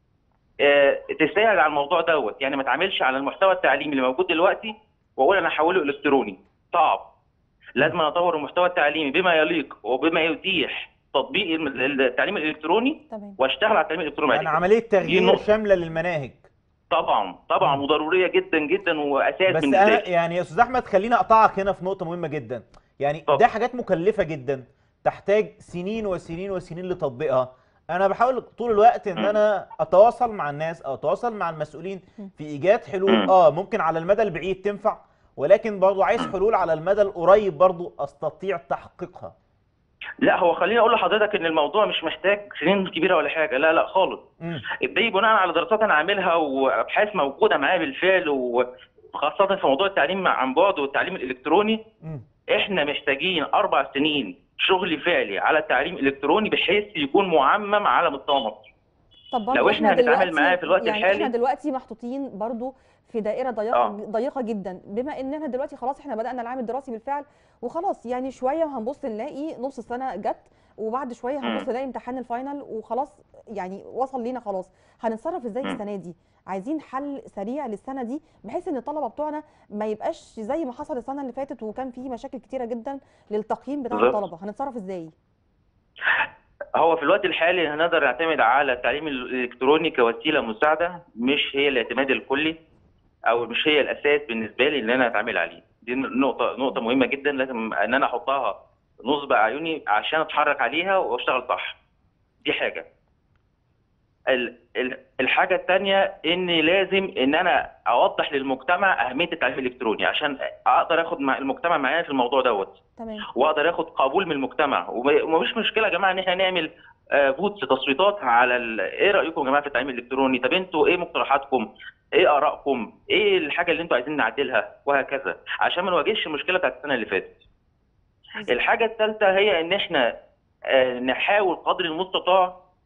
آه، تساعد على الموضوع دوت، يعني ما أتعاملش على المحتوى التعليمي اللي موجود دلوقتي وأقول أنا هحوله إلكتروني، صعب. لازم أنا أطور المحتوى التعليمي بما يليق وبما يتيح تطبيق الم- التعليم الإلكتروني تمام وأشتغل على التعليم الإلكتروني بعد يعني كده. عمليه تغيير نقطة. شامله للمناهج طبعا طبعا مم. وضرورية جدا جدا وأساس بس بالنسبة انا لي. يعني يا استاذ احمد خليني اقطعك هنا في نقطه مهمه جدا يعني اتفضل. ده حاجات مكلفه جدا تحتاج سنين وسنين وسنين لتطبيقها انا بحاول طول الوقت ان مم. انا اتواصل مع الناس او اتواصل مع المسؤولين مم. في ايجاد حلول مم. اه ممكن على المدى البعيد تنفع ولكن برضه عايز حلول على المدى القريب برضه استطيع تحقيقها لا هو خليني أقول لحضرتك إن الموضوع مش محتاج سنين كبيرة ولا حاجة، لا لا خالص. مم. دي بناء على دراسات انا عاملها وابحاث موجوده معايا بالفعل وخاصه في موضوع التعليم مع- عن بعد والتعليم الالكتروني مم. احنا محتاجين اربع سنين شغل فعلي على التعليم الالكتروني بحيث يكون معمم على مستوى مصر. طب برضو لو إحنا هنتعامل دلوقتي معاه في الوقت يعني الحالي- احنا دلوقتي محطوطين برضو في دائره ضيقه آه. ضيقه جدا بما ان احنا دلوقتي خلاص احنا بدانا العام الدراسي بالفعل وخلاص يعني شويه وهنبص نلاقي نص السنه جت وبعد شويه هنبص مم. نلاقي امتحان الفاينل وخلاص يعني وصل لينا خلاص هنتصرف ازاي مم. السنه دي عايزين حل سريع للسنه دي بحيث ان الطلبه بتوعنا ما يبقاش زي ما حصل السنه اللي فاتت وكان فيه مشاكل كتيره جدا للتقييم بتاع بالظبط. الطلبه هنتصرف ازاي هو في الوقت الحالي هنقدر نعتمد على التعليم الالكتروني كوسيله مساعده مش هي الاعتماد الكلي او مش هي الاساس بالنسبه لي اللي انا اتعامل عليه دي نقطه نقطه مهمه جدا لازم ان انا احطها نصب اعيني عشان اتحرك عليها واشتغل صح دي حاجه ال- ال- الحاجه الثانيه ان لازم ان انا اوضح للمجتمع اهميه التعليم الالكتروني عشان اقدر اخد مع المجتمع معايا في الموضوع دوت تمام واقدر اخد قبول من المجتمع وما- ومفيش مشكله يا جماعه ان احنا نعمل آه، فوتس تصويتات على ال... ايه رايكم يا جماعه في التعليم الالكتروني طب انتوا ايه مقترحاتكم ايه ارائكم ايه الحاجه اللي انتوا عايزين نعدلها وهكذا عشان ما نواجهش المشكله بتاعت السنه اللي فاتت الحاجه الثالثه هي ان احنا آه، نحاول قدر المستطاع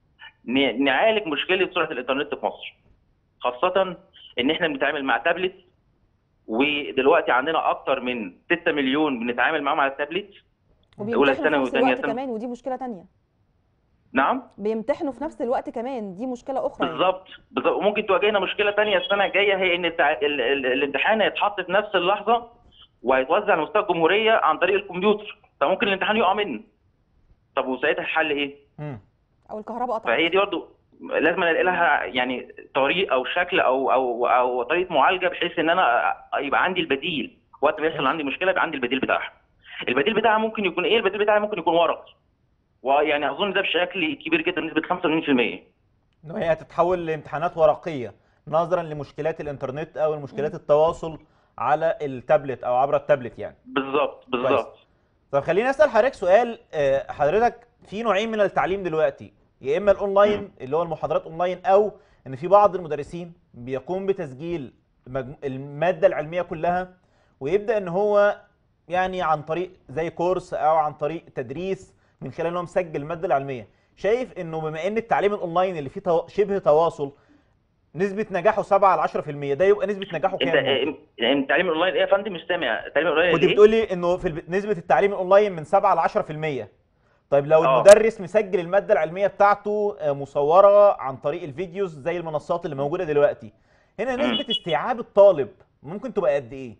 ن- نعالج مشكله سرعه الانترنت في مصر خاصه ان احنا بنتعامل مع تابلت ودلوقتي عندنا اكتر من 6 مليون بنتعامل معاهم على التابلت أولى وبيمتحنوا في ثانوي نفس وثانية الوقت ثانوي. كمان ودي مشكله تانية نعم بيمتحنوا في نفس الوقت كمان دي مشكله اخرى يعني. بالظبط بالظبط وممكن تواجهنا مشكله تانية السنه الجايه هي ان التع... ال... ال... الامتحان هيتحط في نفس اللحظه وهيتوزع على مستوى الجمهوريه عن طريق الكمبيوتر فممكن الامتحان يقع مني طب وساعتها الحل ايه؟ مم. او الكهرباء قطعت فهي دي برضه لازم الاقي لها يعني طريق او شكل او او او طريقه معالجه بحيث ان انا يبقى عندي البديل وقت ما يحصل عندي مشكله يبقى عندي البديل بتاعها. البديل بتاعها ممكن يكون ايه؟ البديل بتاعها ممكن يكون ورقي. ويعني اظن ده بشكل كبير جدا بنسبه 85%. ان هي هتتحول لامتحانات ورقيه نظرا لمشكلات الانترنت او مشكلات التواصل على التابلت او عبر التابلت يعني بالظبط بالظبط. طب خليني اسال حضرتك سؤال آه، حضرتك في نوعين من التعليم دلوقتي يا اما الاونلاين اللي هو المحاضرات اونلاين او ان في بعض المدرسين بيقوم بتسجيل مجمو- الماده العلميه كلها ويبدا ان هو يعني عن طريق زي كورس او عن طريق تدريس من خلال ان هو مسجل الماده العلميه شايف انه بما ان التعليم الاونلاين اللي فيه تو- شبه تواصل نسبه نجاحه 7 ل 10% ده يبقى نسبه نجاحه انت كام؟ إيه- التعليم الاونلاين ايه يا فندم مش سامع التعليم الاونلاين كنت إيه؟ بتقول لي انه في الب- نسبه التعليم الاونلاين من 7 ل 10% طيب لو آه. المدرس مسجل الماده العلميه بتاعته آه، مصوره عن طريق الفيديوز زي المنصات اللي موجوده دلوقتي هنا مم. نسبه استيعاب الطالب ممكن تبقى قد ايه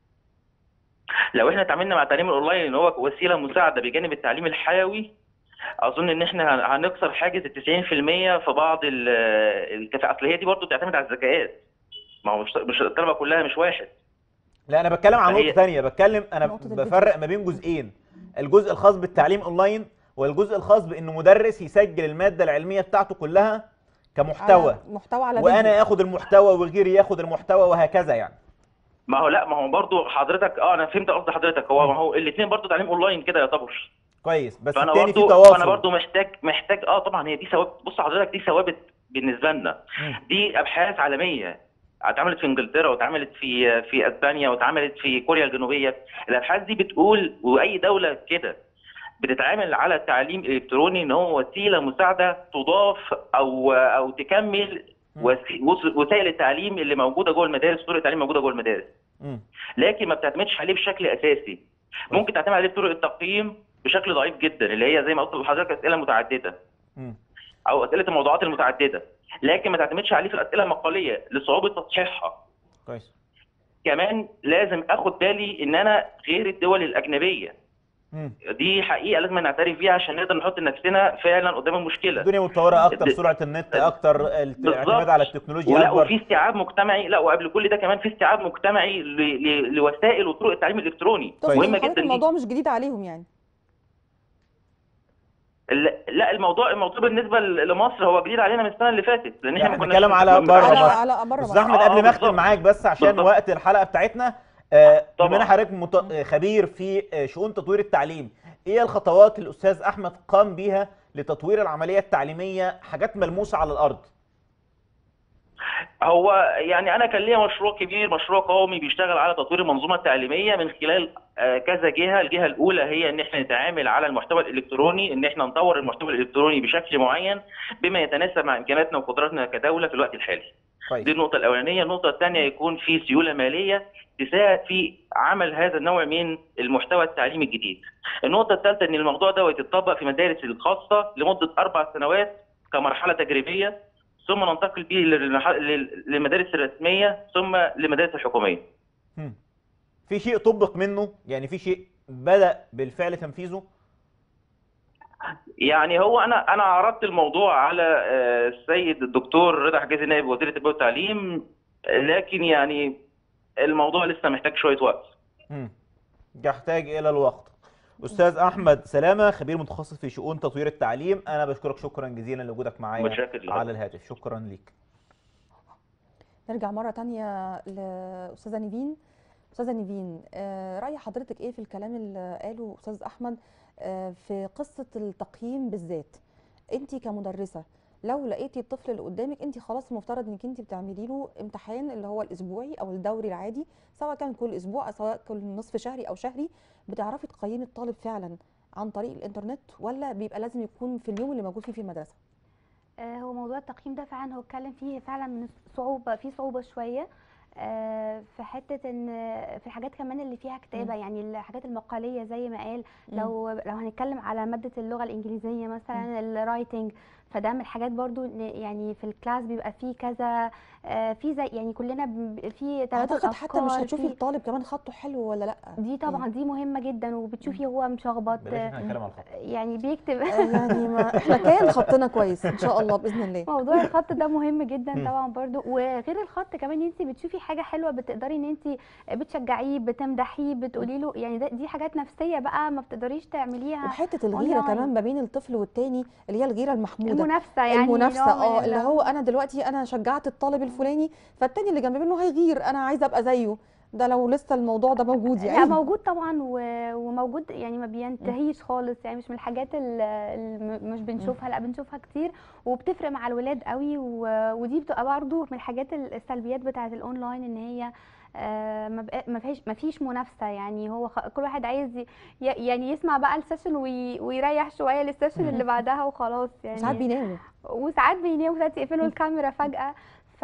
لو احنا اتعاملنا مع التعليم الاونلاين ان هو وسيله مساعده بجانب التعليم الحيوي اظن ان احنا هن- هنكسر حاجز ال 90% في بعض ال- الكفاءات اصل هي دي برضه بتعتمد على الذكاءات ما هو مش مش الطلبه كلها مش واحد لا انا بتكلم عن فهي- نقطه ثانيه بتكلم انا نقطة الفيديو. بفرق ما بين جزئين الجزء الخاص بالتعليم اونلاين والجزء الخاص بانه مدرس يسجل الماده العلميه بتاعته كلها كمحتوى على محتوى على فيديو. وانا اخد المحتوى وغيري ياخد المحتوى وهكذا يعني ما هو لا ما هو برضه حضرتك اه انا فهمت قصد حضرتك هو ما هو الاثنين برضه تعليم اونلاين كده يعتبر كويس بس فانا التاني فيه برضه تواصل فانا برضه محتاج محتاج اه طبعا هي دي ثوابت بص حضرتك دي ثوابت بالنسبه لنا مم. دي ابحاث عالميه اتعملت في انجلترا واتعملت في في اسبانيا واتعملت في كوريا الجنوبيه الابحاث دي بتقول واي دوله كده بتتعامل على التعليم الالكتروني ان هو وسيله مساعده تضاف او او تكمل مم. وسي- وس- وسائل التعليم اللي موجوده جوه المدارس طرق التعليم موجوده جوه المدارس مم. لكن ما بتعتمدش عليه بشكل اساسي ممكن تعتمد عليه بطرق التقييم بشكل ضعيف جدا اللي هي زي ما قلت لحضرتك اسئله متعدده مم. او اسئله الموضوعات المتعدده لكن ما تعتمدش عليه في الاسئله المقاليه لصعوبه تصحيحها كويس كمان لازم اخد بالي ان انا غير الدول الاجنبيه مم. دي حقيقه لازم نعترف بيها عشان نقدر نحط نفسنا فعلا قدام المشكله الدنيا متطوره اكتر د- سرعه النت اكتر الاعتماد بالظبط. على التكنولوجيا ولا اكبر وفي استيعاب مجتمعي لا وقبل كل ده كمان في استيعاب مجتمعي ل... ل... لوسائل وطرق التعليم الالكتروني تقصد مهمه إن حضرتك جدا دي. الموضوع مش جديد عليهم يعني لا لا، الموضوع الموضوع بالنسبه ل- لمصر هو جديد علينا من السنه اللي فاتت لان لا، احنا احنا ما كناش بنتكلم على ما بره كناش- على مصر. على بره استاذ مصر. احمد آه، قبل ما بالظبط. اختم معاك بس عشان بالظبط. وقت الحلقه بتاعتنا آه، بما طبعا. ان حضرتك مت- خبير في آه، شؤون تطوير التعليم ايه الخطوات اللي الاستاذ احمد قام بيها لتطوير العمليه التعليميه حاجات ملموسه على الارض هو يعني انا كان ليا مشروع كبير مشروع قومي بيشتغل على تطوير المنظومه التعليميه من خلال آه، كذا جهه الجهه الاولى هي ان احنا نتعامل على المحتوى الالكتروني ان احنا نطور المحتوى الالكتروني بشكل معين بما يتناسب مع امكانياتنا وقدراتنا كدوله في الوقت الحالي كويس دي النقطه الاولانيه النقطه الثانيه يكون في سيوله ماليه تساعد في عمل هذا النوع من المحتوى التعليمي الجديد النقطه الثالثه ان الموضوع ده يتطبق في مدارس الخاصه لمده اربع سنوات كمرحله تجريبيه ثم ننتقل به للمح- لل- للمدارس الرسميه ثم للمدارس الحكوميه هم. في شيء طبق منه يعني في شيء بدا بالفعل تنفيذه يعني هو انا انا عرضت الموضوع على آه، السيد الدكتور رضا حجازي نائب وزير التربيه والتعليم آه، لكن يعني الموضوع لسه محتاج شويه وقت مم. يحتاج الى الوقت استاذ احمد سلامه خبير متخصص في شؤون تطوير التعليم انا بشكرك شكرا جزيلا لوجودك معايا متشكر لحضرتك. على الهاتف شكرا ليك نرجع مرة تانية لأستاذة نيفين أستاذة نيفين آه، رأي حضرتك إيه في الكلام اللي قاله أستاذ أحمد آه، في قصة التقييم بالذات أنت كمدرسة لو لقيتي الطفل اللي قدامك أنت خلاص المفترض إنك أنت بتعملي له امتحان اللي هو الأسبوعي أو الدوري العادي سواء كان كل أسبوع أو سواء كل نصف شهري أو شهري بتعرفي تقيمي الطالب فعلا عن طريق الإنترنت ولا بيبقى لازم يكون في اليوم اللي موجود فيه في المدرسة؟ آه، هو موضوع التقييم ده فعلا هو اتكلم فيه فعلا من صعوبة في صعوبة شوية آه، في حتة ان في الحاجات كمان اللي فيها كتابة يعني الحاجات المقالية زي ما قال مم. لو لو هنتكلم على مادة اللغة الإنجليزية مثلا الرايتنج فده من الحاجات برضو إن يعني في الكلاس بيبقى فيه كذا آه، في زي يعني كلنا بن- في تبادل اعتقد حتى مش أفكار، هتشوفي في- الطالب كمان خطه حلو ولا لا دي طبعا دي مهمة جدا وبتشوفي هو مشخبط بلاش احنا نتكلم على الخط يعني بيكتب آه، يعني ما احنا كان خطنا كويس ان شاء الله باذن الله موضوع الخط ده مهم جدا مم. طبعا برضو وغير الخط كمان انت بتشوفي حاجه حلوه بتقدري ان انت بتشجعيه بتمدحيه بتقولي له يعني ده دي حاجات نفسيه بقى ما بتقدريش تعمليها وحته الغيره أونلاين. كمان ما بين الطفل والتاني اللي هي الغيره المحموده المنافسه يعني المنافسه نوع من اه ال- اللي هو انا دلوقتي انا شجعت الطالب الفلاني فالتاني اللي جنب منه هيغير انا عايزه ابقى زيه ده لو لسه الموضوع ده موجود لا يعني موجود طبعا و- وموجود يعني ما بينتهيش خالص يعني مش من الحاجات اللي مش بنشوفها لا بنشوفها كتير وبتفرق مع الولاد قوي و- ودي بتبقى برضو من الحاجات السلبيات بتاعه الاونلاين ان هي آه، ما بقى- ما فيش ما فيش منافسه يعني هو خ- كل واحد عايز ي- يعني يسمع بقى السيشن وي- ويريح شويه للسيشن اللي بعدها وخلاص يعني ساعات بيناموا وساعات بيناموا ساعات يقفلوا الكاميرا فجأة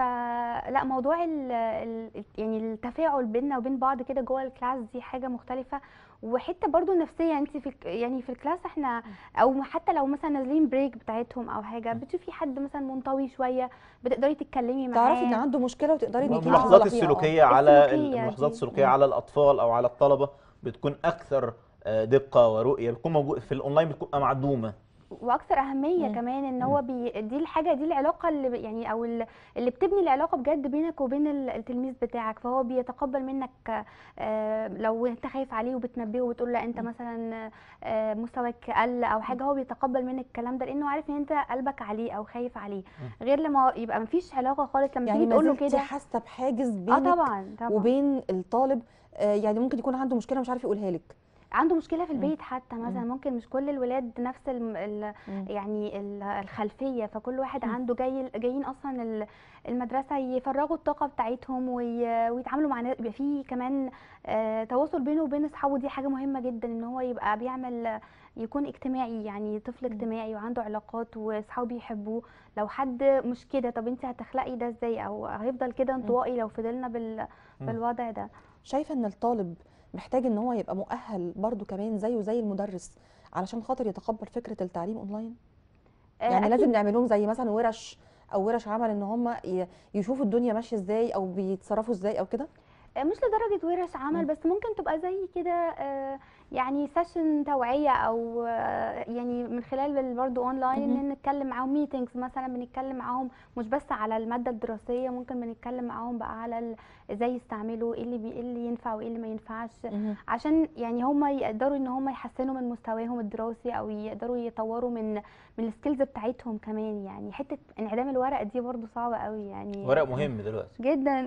فلا موضوع ال ال يعني التفاعل بيننا وبين بعض كده جوه الكلاس دي حاجة مختلفة وحتة برضو نفسية انت في الك- يعني في الكلاس احنا او حتى لو مثلا نازلين بريك بتاعتهم او حاجة بتشوفي حد مثلا منطوي شوية بتقدري تتكلمي معاه تعرفي ان عنده مشكله وتقدري انك الملاحظات تصلحيها. آه. السلوكيه على السلوكية الملاحظات دي. السلوكيه على الاطفال او على الطلبه بتكون اكثر آه، دقه ورؤيه بتكون موجود في الاونلاين بتكون معدومه واكثر اهميه مم. كمان ان هو بي دي الحاجه دي العلاقه اللي ب- يعني او ال- اللي بتبني العلاقه بجد بينك وبين ال- التلميذ بتاعك فهو بيتقبل منك آه، لو انت خايف عليه وبتنبهه وبتقول لا انت مم. مثلا آه، مستواك قل او حاجه هو بيتقبل منك الكلام ده لانه عارف ان انت قلبك عليه او خايف عليه غير لما يبقى مفيش علاقه خالص لما يعني تيجي ما تقول له زلتي كده حاسه بحاجز اه بينك طبعا طبعا وبين الطالب آه، يعني ممكن يكون عنده مشكله مش عارف يقولها لك عنده مشكله في مم. البيت حتى مثلا مم. ممكن مش كل الولاد نفس الم- ال- مم. يعني ال- الخلفيه فكل واحد مم. عنده جاي جايين اصلا ال- المدرسه يفرغوا الطاقه بتاعتهم وي- ويتعاملوا مع ناس يبقى في كمان آه، تواصل بينه وبين اصحابه دي حاجه مهمه جدا ان هو يبقى بيعمل يكون اجتماعي يعني طفل مم. اجتماعي وعنده علاقات واصحابه بيحبوه لو حد مش كده طب انت هتخلقي ده ازاي او هيفضل كده انطوائي لو فضلنا بال مم. بالوضع ده شايفه ان الطالب محتاج ان هو يبقى مؤهل برضو كمان زيه زي المدرس علشان خاطر يتقبل فكره التعليم اونلاين آه، يعني أكيد لازم نعمل لهم زي مثلا ورش او ورش عمل ان هم ي- يشوفوا الدنيا ماشيه ازاي او بيتصرفوا ازاي او كده مش لدرجة ورش عمل مم. بس ممكن تبقى زي كده آه، يعني سيشن توعية او آه، يعني من خلال برضه اونلاين مهم. ان نتكلم معاهم ميتينجز مثلا بنتكلم معاهم مش بس على المادة الدراسية ممكن بنتكلم معاهم بقى على ال- ازاي يستعملوا ايه اللي بي ايه اللي ينفع وايه اللي ما ينفعش عشان يعني هم يقدروا ان هم يحسنوا من مستواهم الدراسي او يقدروا يطوروا من من السكيلز بتاعتهم كمان يعني حتة انعدام الورق دي برضه صعبة قوي يعني ورق مهم دلوقتي جدا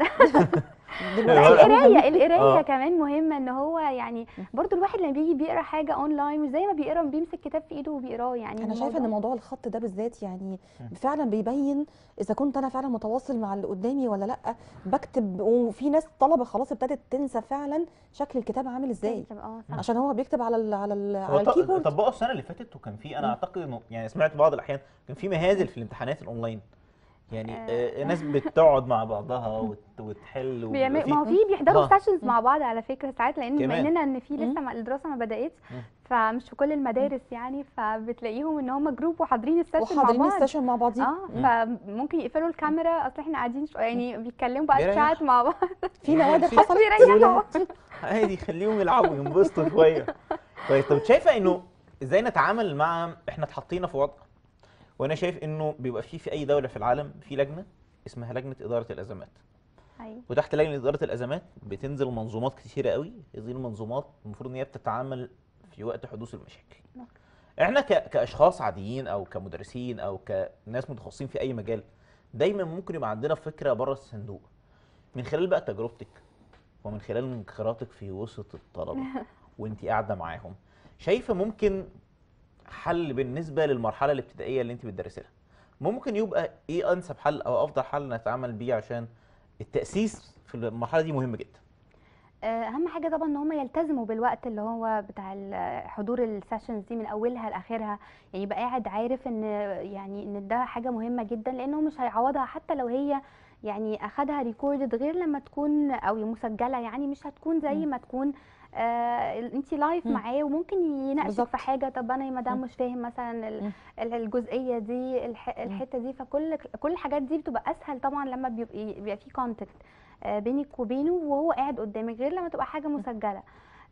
الورق القرايه القرايه آه. كمان مهمه ان هو يعني برضو الواحد لما بيجي بيقرا حاجه اونلاين مش زي ما بيقرا بيمسك كتاب في ايده وبيقراه يعني انا شايفه ان الموضوع- موضوع الخط ده بالذات يعني مم. فعلا بيبين اذا كنت انا فعلا متواصل مع اللي قدامي ولا لا بكتب وفي ناس طلبه خلاص ابتدت تنسى فعلا شكل الكتاب عامل ازاي اه صح عشان هو بيكتب على ال على ال هو على ط- الكيبورد طبقوا السنه اللي فاتت وكان في انا مم. اعتقد انه يعني سمعت بعض الاحيان كان في مهازل في الامتحانات الاونلاين يعني آه، ناس بتقعد مع بعضها وت- وتحل وبيبقى بيعمل في- ما هو في بيحضروا آه. سيشنز مع بعض على فكره ساعات لان بما كمان. اننا ان في مم. لسه ما- الدراسه ما بداتش مم. فمش في كل المدارس يعني فبتلاقيهم ان هم جروب وحاضرين السيشن مع وحاضرين بعض السيشن مع بعضهم اه فممكن يقفلوا الكاميرا اصل احنا قاعدين شو يعني بيتكلموا بقى بيريح. الشات مع بعض في نوادر في- حصلت بيريحوا عادي خليهم يلعبوا ينبسطوا شويه طيب طب شايفه انه ازاي نتعامل مع احنا اتحطينا في وضع وانا شايف انه بيبقى في في اي دوله في العالم في لجنه اسمها لجنه اداره الازمات أيوة. وتحت لجنه اداره الازمات بتنزل منظومات كتيره قوي هذه المنظومات المفروض ان هي بتتعامل في وقت حدوث المشاكل نعم. احنا ك... كاشخاص عاديين او كمدرسين او كناس متخصصين في اي مجال دايما ممكن يبقى عندنا فكره بره الصندوق من خلال بقى تجربتك ومن خلال انخراطك في وسط الطلبه وانت قاعده معاهم شايفه ممكن حل بالنسبه للمرحله الابتدائيه اللي انت بتدرسي لها ممكن يبقى ايه انسب حل او افضل حل نتعامل بيه عشان التاسيس في المرحله دي مهم جدا آه، اهم حاجه طبعا ان هم يلتزموا بالوقت اللي هو بتاع ال- حضور السيشنز دي من اولها لاخرها يعني يبقى قاعد عارف ان يعني ان ده حاجه مهمه جدا لانه مش هيعوضها حتى لو هي يعني اخدها ريكوردد غير لما تكون او مسجله يعني مش هتكون زي مم. ما تكون آه انت لايف مم. معاه وممكن يناقشك بالظبط. في حاجه طب انا يا مدام مم. مش فاهم مثلا ال- مم. ال- الجزئيه دي الح- الحته دي فكل كل الحاجات دي بتبقى اسهل طبعا لما بيبقى بيبقى في كونتاكت بينك وبينه وهو قاعد قدامك غير لما تبقى حاجه مسجله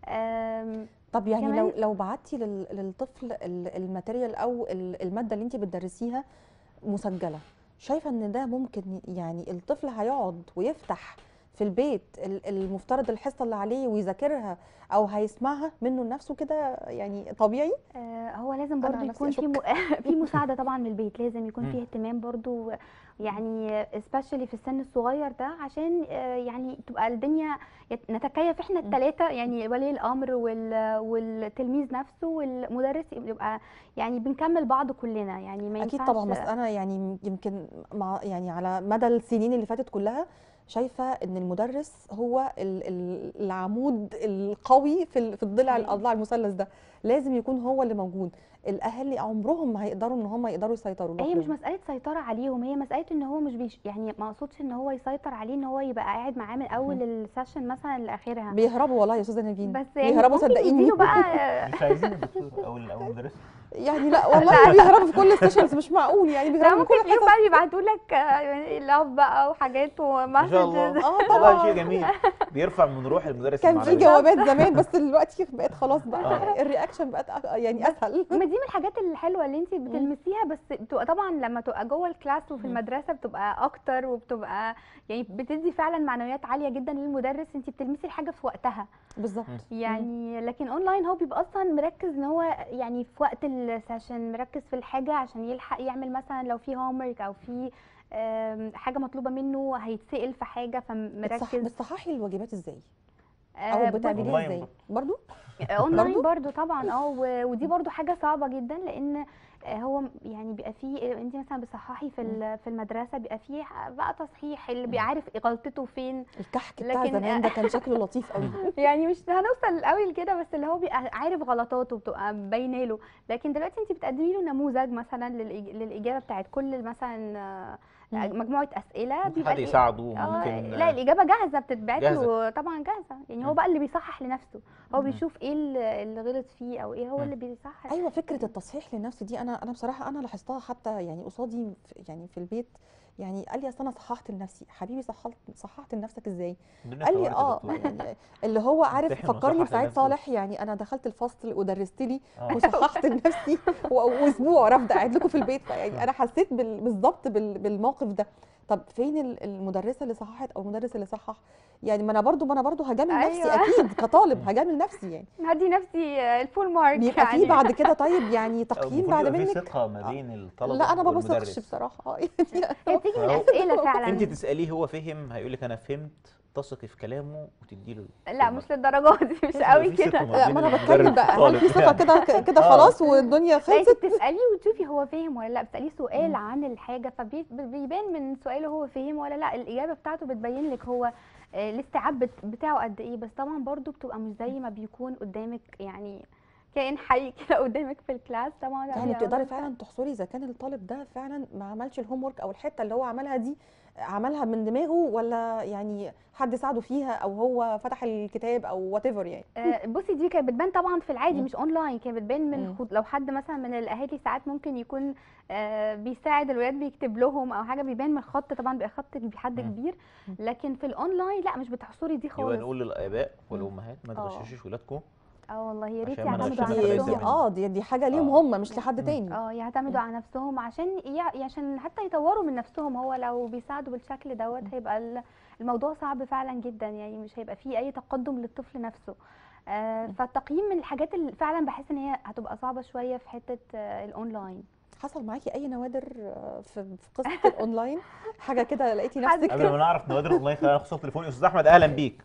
آم، طب يعني كمان- لو لو بعتي لل- للطفل ال- الماتيريال او ال- الماده اللي انت بتدرسيها مسجله شايفه ان ده ممكن يعني الطفل هيقعد ويفتح في البيت ال- المفترض الحصه اللي عليه ويذاكرها او هيسمعها منه لنفسه كده يعني طبيعي آه، هو لازم أنا برضو عن نفسي يكون في م... في مساعده طبعا من البيت لازم يكون مم. فيه اهتمام برضو يعني especially في السن الصغير ده عشان آه، يعني تبقى الدنيا يت- نتكيف احنا الثلاثه يعني ولي الامر وال... والتلميذ نفسه والمدرس يبقى يعني بنكمل بعض كلنا يعني ما اكيد ينفعش طبعا بس انا يعني يمكن مع يعني على مدى السنين اللي فاتت كلها شايفه ان المدرس هو ال- ال- العمود القوي في ال- في الضلع أيوة. الاضلاع المثلث ده لازم يكون هو اللي موجود الاهالي عمرهم ما هيقدروا ان هم يقدروا يسيطروا هي مش لوحدهم. مسألة سيطرة عليهم هي مسألة ان هو مش بيش يعني ما اقصدش ان هو يسيطر عليه ان هو يبقى قاعد معاه من اول السيشن مثلا لاخرها بيهربوا والله يا استاذه نيفين بس يعني بيهربوا ممكن صدقيني يديله بقى مش عايزين الدكتور او ال- او المدرس يعني لا والله بيهربوا في كل السيشنز مش معقول يعني لا بيهربوا في ممكن كل تلاقيهم الحصص بقى بيبعتوا لك لاف بقى وحاجات ما شاء الله ومسجز اه والله طبعا شيء جميل بيرفع من روح المدرس كان في المعنوي. جوابات زمان بس دلوقتي بقت خلاص بقى آه. الرياكشن بقت أ- يعني اسهل ما دي من الحاجات الحلوه اللي انت بتلمسيها بس بتبقى طبعا لما تبقى جوه الكلاس وفي مم. المدرسه بتبقى اكتر وبتبقى يعني بتدي فعلا معنويات عاليه جدا للمدرس انت بتلمسي الحاجه في وقتها بالظبط يعني لكن اونلاين هو بيبقى اصلا مركز ان هو يعني في وقت السيشن مركز في الحاجه عشان يلحق يعمل مثلا لو في هومورك او في آم، حاجه مطلوبه منه هيتسال في حاجه بتصح فمركز بتصححي الواجبات ازاي آه، او بتعمليها أونلاين ازاي برضه. برضو اونلاين برضو؟ برضو طبعا اه و- ودي برضو حاجه صعبه جدا لان آه، هو م- يعني بيبقى فيه انت مثلا بتصححي في ال- في المدرسه بيبقى فيه بقى تصحيح اللي بيعرف غلطته فين الكحك بتاع لكن- زمان ده كان شكله لطيف قوي يعني مش هنوصل قوي لكده بس اللي هو بيبقى عارف غلطاته بتبقى باينه له لكن دلوقتي انت بتقدمي له نموذج مثلا للإج- للاجابه بتاعت كل مثلا آه، مم. مجموعه اسئله ممكن بيبقى حد الإ- يساعده آه، ممكن لا الاجابه جاهزه بتتبعت جاهزة. له طبعا جاهزه يعني هو مم. بقى اللي بيصحح لنفسه هو مم. بيشوف ايه اللي اللي غلط فيه او ايه هو مم. اللي بيصحح ايوه فكره التصحيح للنفس دي انا انا بصراحه انا لاحظتها حتى يعني قصادي في- يعني في البيت يعني قال لي اصل انا صححت لنفسي حبيبي صححت صححت لنفسك ازاي الدنيا قال لي اتطورت يا اه دكتور. يعني اللي هو عارف امتحن فكرني وصحح بسعيد لنفسك. صالح يعني انا دخلت الفصل ودرست لي آه. وصححت لنفسي و- واسبوع رافضه قاعد لكم في البيت فيعني انا حسيت بال- بالظبط بال- بالموقف ده طب فين ال- المدرسه اللي صححت او المدرس اللي صحح يعني ما انا برضو ما انا برضو هجامل نفسي أيوة. اكيد كطالب هجامل نفسي يعني هدي نفسي آه، الفول مارك بيبقى يعني في بعد كده طيب يعني أو تقييم المفروض بعد يبقى في منك ثقه ما بين الطلبه لا انا ما بثقش والمدرس. بصراحه آه، هي بتيجي من فهو- اسئله فعلا انت تساليه هو فهم هيقول لك انا فهمت تثقي في كلامه وتدي له لا مش للدرجات دي مش لازم قوي يبقى في ثقة كده ما لا بين ما انا المدرب بتكلم بقى هل والطالب في ثقه يعني. كده كده آه. خلاص والدنيا لا انت خلصت بتساليه وتشوفي هو فاهم ولا لا بتساليه سؤال مم. عن الحاجه فبيبان من سؤاله هو فاهم ولا لا الاجابه بتاعته بتبين لك هو آه، الاستيعاب بت- بتاعه قد ايه بس طبعا برضو بتبقى مش زي ما بيكون قدامك يعني كائن حي كده قدامك في الكلاس طبعا لا يعني بيبقى بتقدري مختلف. فعلا تحصري اذا كان الطالب ده فعلا ما عملش الهوم ورك او الحته اللي هو عملها دي عملها من دماغه ولا يعني حد ساعده فيها او هو فتح الكتاب او وات ايفر يعني آه، بصي دي كانت بتبان طبعا في العادي مم. مش اونلاين كانت بتبان من مم. خد... لو حد مثلا من الاهالي ساعات ممكن يكون آه، بيساعد الولاد بيكتب لهم او حاجه بيبان من الخط طبعا بيبقى خط حد مم. كبير مم. لكن في الاونلاين لا مش بتحصري دي يبقى خالص نقول للاباء والامهات ما آه. تغششوش ولادكم اه والله يا ريت عشان ما يعتمدوا نغشش على دي, لازم دي نفسهم اه دي, دي حاجه ليهم آه. هم مش لحد مم. تاني اه يعتمدوا على نفسهم عشان ي... عشان حتى يطوروا من نفسهم هو لو بيساعدوا بالشكل دوت هيبقى ال- الموضوع صعب فعلا جدا يعني مش هيبقى فيه اي تقدم للطفل نفسه آه فالتقييم من الحاجات اللي فعلا بحس ان هي هتبقى صعبه شويه في حته آه الاونلاين حصل معاكي اي نوادر آه، في في قصه الاونلاين حاجه كده لقيتي حد نفسك قبل ما نعرف نوادر اونلاين خلينا ناخد صوت تليفوني استاذ احمد اهلا بيك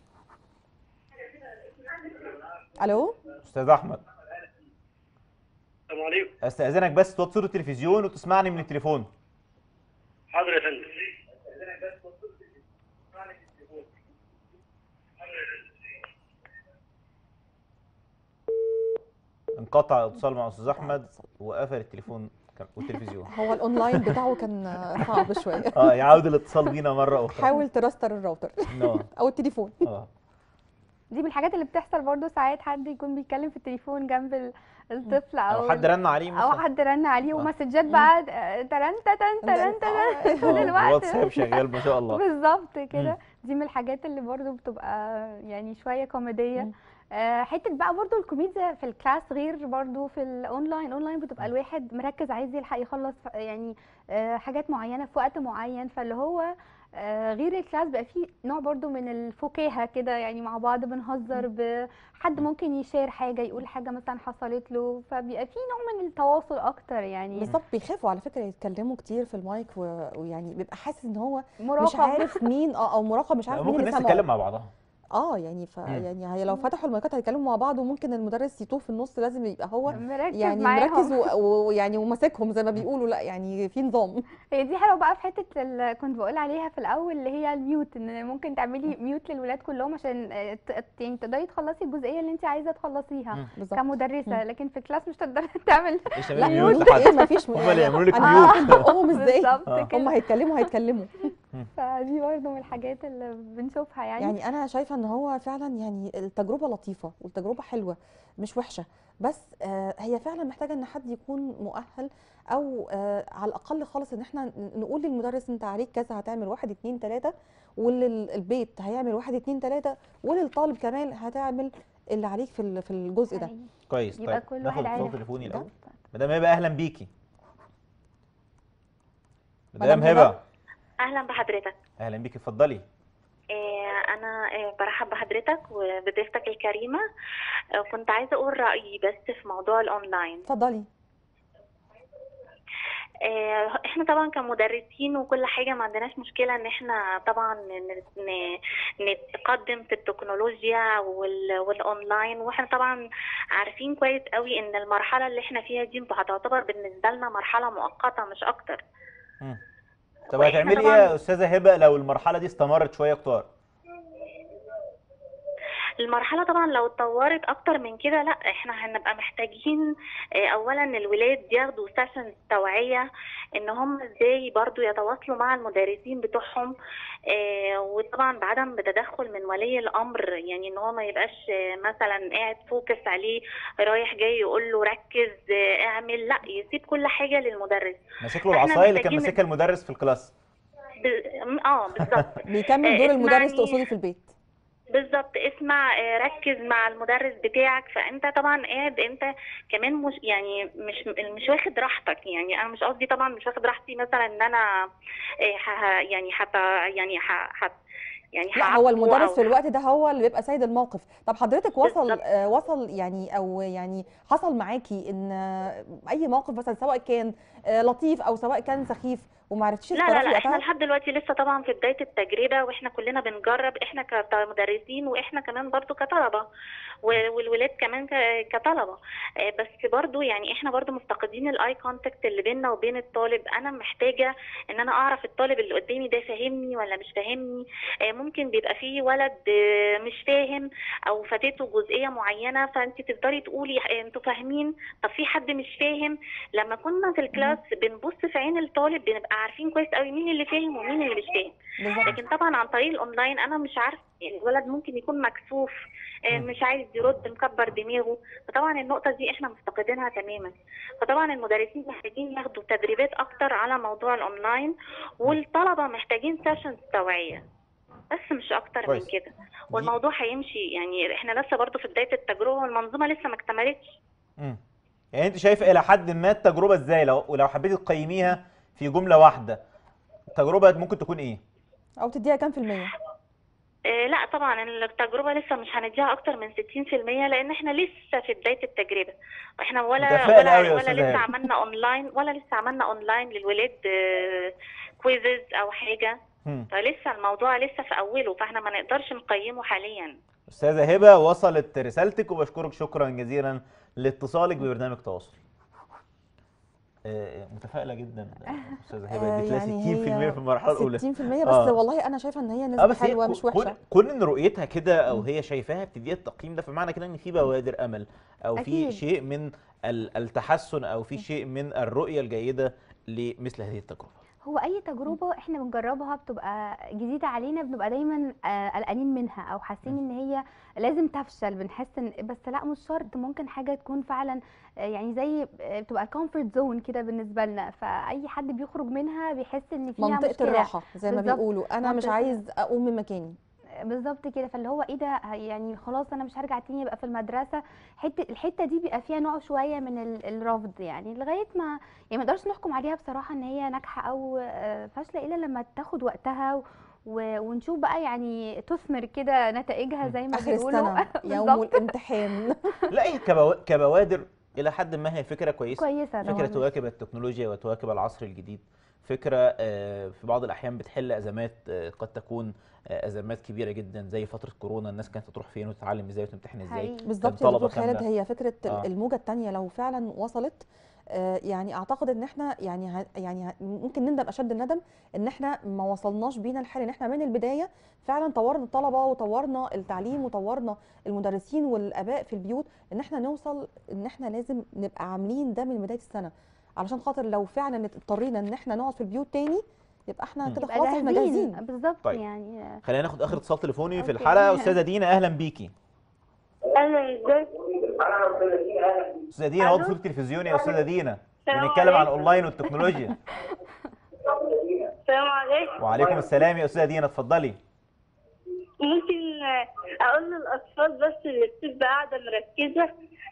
الو استاذ احمد السلام عليكم استاذنك بس توطي صوت التلفزيون وتسمعني من التليفون حاضر يا فندم انقطع الاتصال مع استاذ احمد وقفل التليفون كان- والتلفزيون هو الاونلاين بتاعه كان صعب شويه اه يعود الاتصال بينا مره اخرى حاول تراستر الراوتر اه او التليفون اه دي من الحاجات اللي بتحصل برضو ساعات حد يكون بيتكلم في التليفون جنب ال- الطفل او او حد ال- رن عليه او مثلا حد رن عليه آه. ومسجات بقى آه، ترن ترن ترن ترن طول آه، الوقت الواتساب شغال ما شاء الله بالظبط مم. كده دي من الحاجات اللي برضو بتبقى يعني شويه كوميديه مم. آه، حته بقى برضو الكوميديا في الكلاس غير برضو في الاونلاين اونلاين بتبقى الواحد مركز عايز يلحق يخلص ف- يعني آه، حاجات معينه في وقت معين فاللي هو آه، غير الكلاس بقى فيه نوع برضو من الفكاهه كده يعني مع بعض بنهزر بحد ممكن يشير حاجه يقول حاجه مثلا حصلت له فبيبقى فيه نوع من التواصل اكتر يعني بالظبط بيخافوا على فكره يتكلموا كتير في المايك و- ويعني بيبقى حاسس ان هو مش مراقب عارف مين اه او مراقب مش عارف مين ممكن اللي الناس سامعه تتكلم مع بعضها اه يعني ف مم. يعني هي لو فتحوا المايكات هيتكلموا مع بعض وممكن المدرس يتوه في النص لازم يبقى هو مركز يعني معاهم. مركز و- ويعني وماسكهم زي ما بيقولوا لا يعني في نظام هي دي حلوه بقى في حته اللي كنت بقول عليها في الاول اللي هي الميوت ان ممكن تعملي ميوت للولاد كلهم عشان آه، ت- يعني تقدري تخلصي الجزئيه اللي انت عايزه تخلصيها مم. بالظبط كمدرسه مم. لكن في كلاس مش تقدري تعمل ايش لا ميوت ميوت ايه لحد مفيش هم اللي يعملوا لك انا ميوت بقهم ازاي بالظبط آه. هم كده هيتكلموا هيتكلموا فدي برضه من الحاجات اللي بنشوفها يعني, يعني انا شايفه ان هو فعلا يعني التجربه لطيفه والتجربه حلوه مش وحشه بس آه هي فعلا محتاجه ان حد يكون مؤهل او آه على الاقل خالص ان احنا ن- نقول للمدرس انت عليك كذا هتعمل واحد اتنين تلاته وللبيت هيعمل واحد اتنين تلاته وللطالب كمان هتعمل اللي عليك في ال- في الجزء ده يعني كويس يبقى طيب كل ناخد واحد اتصال عارف تليفوني الاول بالظبط. مدام هبه اهلا بيكي مدام مدام هبة. هبه اهلا بحضرتك اهلا بيكي اتفضلي آه، انا آه، برحب بحضرتك وبضيفتك الكريمه آه، كنت عايزه اقول رايي بس في موضوع الاونلاين اتفضلي آه، احنا طبعا كمدرسين وكل حاجه ما عندناش مشكله ان احنا طبعا ن- ن- نتقدم في التكنولوجيا وال- والاونلاين واحنا طبعا عارفين كويس قوي ان المرحله اللي احنا فيها دي هتعتبر بالنسبه لنا مرحله مؤقته مش اكتر مم. طب وإحنا هتعملي ايه طبعاً- يا استاذه هبه لو المرحله دي استمرت شويه كتار المرحلة طبعا لو اتطورت أكتر من كده لا احنا هنبقى محتاجين آه، أولا الولاد ياخدوا سيشنز توعية إن هم ازاي برضو يتواصلوا مع المدرسين بتوعهم آه، وطبعا بعدم بتدخل من ولي الأمر يعني إن هو ما يبقاش آه، مثلا قاعد فوكس عليه رايح جاي يقول له ركز آه، اعمل لا يسيب كل حاجة للمدرس ماسك له إحنا العصايه اللي كان محتاجين- ماسكها المدرس في الكلاس ب- اه بالظبط بيكمل دور آه، المدرس اسمعني. تقصدي في البيت بالظبط اسمع آه، ركز مع المدرس بتاعك فانت طبعا قاعد انت كمان مش يعني مش مش واخد راحتك يعني انا مش قصدي طبعا مش واخد راحتي مثلا ان انا آه، ه- ه- يعني حت يعني ح حت يعني لا هو هعاقبه المدرس أو في الوقت ده هو اللي بيبقى سيد الموقف طب حضرتك وصل بالظبط. آه وصل يعني او يعني حصل معاكي ان آه، اي موقف مثلا سواء كان آه لطيف او سواء كان سخيف وما عرفتيش لا لا تتصرفي لا احنا وقتها لحد دلوقتي لسه طبعا في بدايه التجربه واحنا كلنا بنجرب احنا كمدرسين واحنا كمان برضو كطلبه و- والولاد كمان ك- كطلبه آه، بس برضو يعني احنا برضو مفتقدين الاي كونتاكت اللي بيننا وبين الطالب انا محتاجه ان انا اعرف الطالب اللي قدامي ده فاهمني ولا مش فاهمني آه، ممكن بيبقى فيه ولد آه، مش فاهم او فاتته جزئيه معينه فانت تقدري تقولي آه، انتوا فاهمين طب في حد مش فاهم لما كنا في الكلاس بنبص في عين الطالب بنبقى عارفين كويس قوي مين اللي فاهم ومين اللي مش فاهم بالظبط لكن طبعا عن طريق الاونلاين انا مش عارف يعني الولد ممكن يكون مكسوف آه، مم. مش عايز يرد مكبر دماغه فطبعا النقطه دي احنا مفتقدينها تماما فطبعا المدرسين محتاجين ياخدوا تدريبات اكتر على موضوع الاونلاين والطلبه محتاجين سيشنز توعيه بس مش اكتر من كويس. كده والموضوع هيمشي يعني احنا لسه برضو في بدايه التجربه والمنظومه لسه ما اكتملتش مم. يعني انت شايفه الى حد ما التجربه ازاي لو ولو حبيتي تقيميها في جمله واحده التجربه ممكن تكون ايه او تديها كام في المية آه، لا طبعا التجربة لسه مش هنديها أكتر من 60% لأن احنا لسه في بداية التجربة احنا ولا متفائل ولا أوي يا ولا أستاذة لسه هبة. عملنا أونلاين ولا لسه عملنا أونلاين للولاد كويزز أو حاجة مم. فلسه الموضوع لسه في أوله فاحنا ما نقدرش نقيمه حاليا استاذه هبه وصلت رسالتك وبشكرك شكرا جزيلا لاتصالك ببرنامج تواصل آه، متفائله جدا آه، استاذه آه، هبه اديت لها يعني 60% هي في المرحله الاولى 60% بس آه. والله انا شايفه ان هي اه نسبه بس هي حلوه كو- مش كون وحشه كون ان رؤيتها كده او مم. هي شايفاها بتديها التقييم ده فمعنى كده ان في بوادر امل او في أكيد. شيء من ال- التحسن او في شيء من الرؤيه الجيده لمثل هذه التجربه هو اي تجربه احنا بنجربها بتبقى جديده علينا بنبقى دايما آه، قلقانين منها او حاسين ان هي لازم تفشل بنحس ان بس لا مش شرط ممكن حاجه تكون فعلا آه، يعني زي آه، بتبقى كومفورت زون كده بالنسبه لنا فاي حد بيخرج منها بيحس ان فيها منطقه مشكله الراحه زي ما بالظبط. بيقولوا انا مش منطقة- عايز اقوم من مكاني بالظبط كده فاللي هو ايه ده يعني خلاص انا مش هرجع تاني ابقى في المدرسه حته الحته دي بيبقى فيها نوع شويه من ال- الرفض يعني لغايه ما يعني ما نقدرش نحكم عليها بصراحه ان هي ناجحه او آه، فاشله الا لما تاخد وقتها و- و- ونشوف بقى يعني تثمر كده نتائجها زي ما اخر بيقولوا السنه يوم بالظبط. الامتحان لا هي كبوا- كبوادر الى حد ما هي فكره كويسه كويسه فكره طبعاً. تواكب التكنولوجيا وتواكب العصر الجديد فكره آه، في بعض الاحيان بتحل ازمات آه، قد تكون آه، ازمات كبيره جدا زي فتره كورونا الناس كانت هتروح فين وتتعلم ازاي وتمتحن ازاي حقيقي. بالظبط يا طلبة دكتور خالد كاملة. هي فكره آه. الموجه الثانيه لو فعلا وصلت آه، يعني اعتقد ان احنا يعني ه- يعني ه- ممكن نندم اشد الندم ان احنا ما وصلناش بينا الحال ان احنا من البدايه فعلا طورنا الطلبه وطورنا التعليم وطورنا المدرسين والاباء في البيوت ان احنا نوصل ان احنا لازم نبقى عاملين ده من بدايه السنه علشان خاطر لو فعلا اضطرينا ان احنا نقعد في البيوت تاني يبقى احنا مم. كده يبقى خلاص احنا جاهزين بالظبط طيب. يعني آه، خلينا ناخد اخر اتصال تليفوني في أوكي. الحلقه استاذه دينا اهلا بيكي اهلا ازيك استاذه دينا وضع ألو؟ صوت التلفزيون يا استاذه دينا السلام بنتكلم عن عليكم. الاونلاين والتكنولوجيا السلام عليكم وعليكم السلام يا استاذه دينا اتفضلي ممكن اقول للاطفال بس اللي بتبقى قاعده مركزه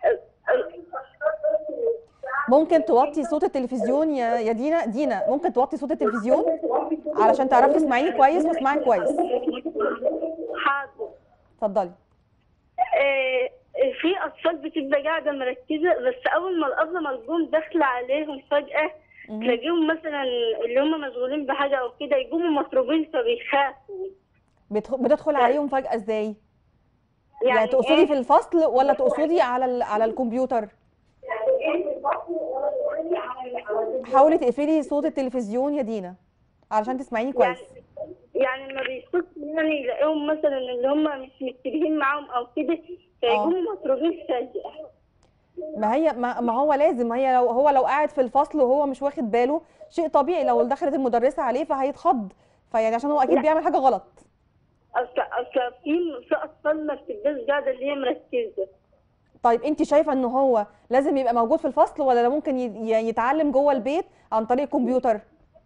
ممكن توطي صوت التلفزيون يا يا دينا دينا ممكن توطي صوت التلفزيون علشان تعرفي تسمعيني كويس واسمعي كويس حاضر اتفضلي آه، في اطفال بتبقى قاعده مركزه بس اول ما الاب ملجوم داخله عليهم فجاه مهم. تلاقيهم مثلا اللي هم مشغولين بحاجه او كده يقوموا مطروبين فبيخافوا بتخ- بتدخل عليهم فجأة ازاي؟ يعني, يعني تقصدي إيه؟ في الفصل ولا تقصدي على ال- على الكمبيوتر؟ حاولي تقفلي صوت التلفزيون يا دينا علشان تسمعيني كويس يعني ما بيصوت يعني يلاقيهم مثلا اللي هم مش متفقين معاهم او كده فيقوموا مطروبين فجاه ما هي ما, ما هو لازم ما هي لو هو لو قاعد في الفصل وهو مش واخد باله شيء طبيعي لو دخلت المدرسة عليه فهيتخض فيعني عشان هو اكيد لا. بيعمل حاجة غلط اصل اصل في في اطفال ما بتبقاش قاعده اللي هي مركزه طيب انت شايفه ان هو لازم يبقى موجود في الفصل ولا ده ممكن ي- ي- يتعلم جوه البيت عن طريق الكمبيوتر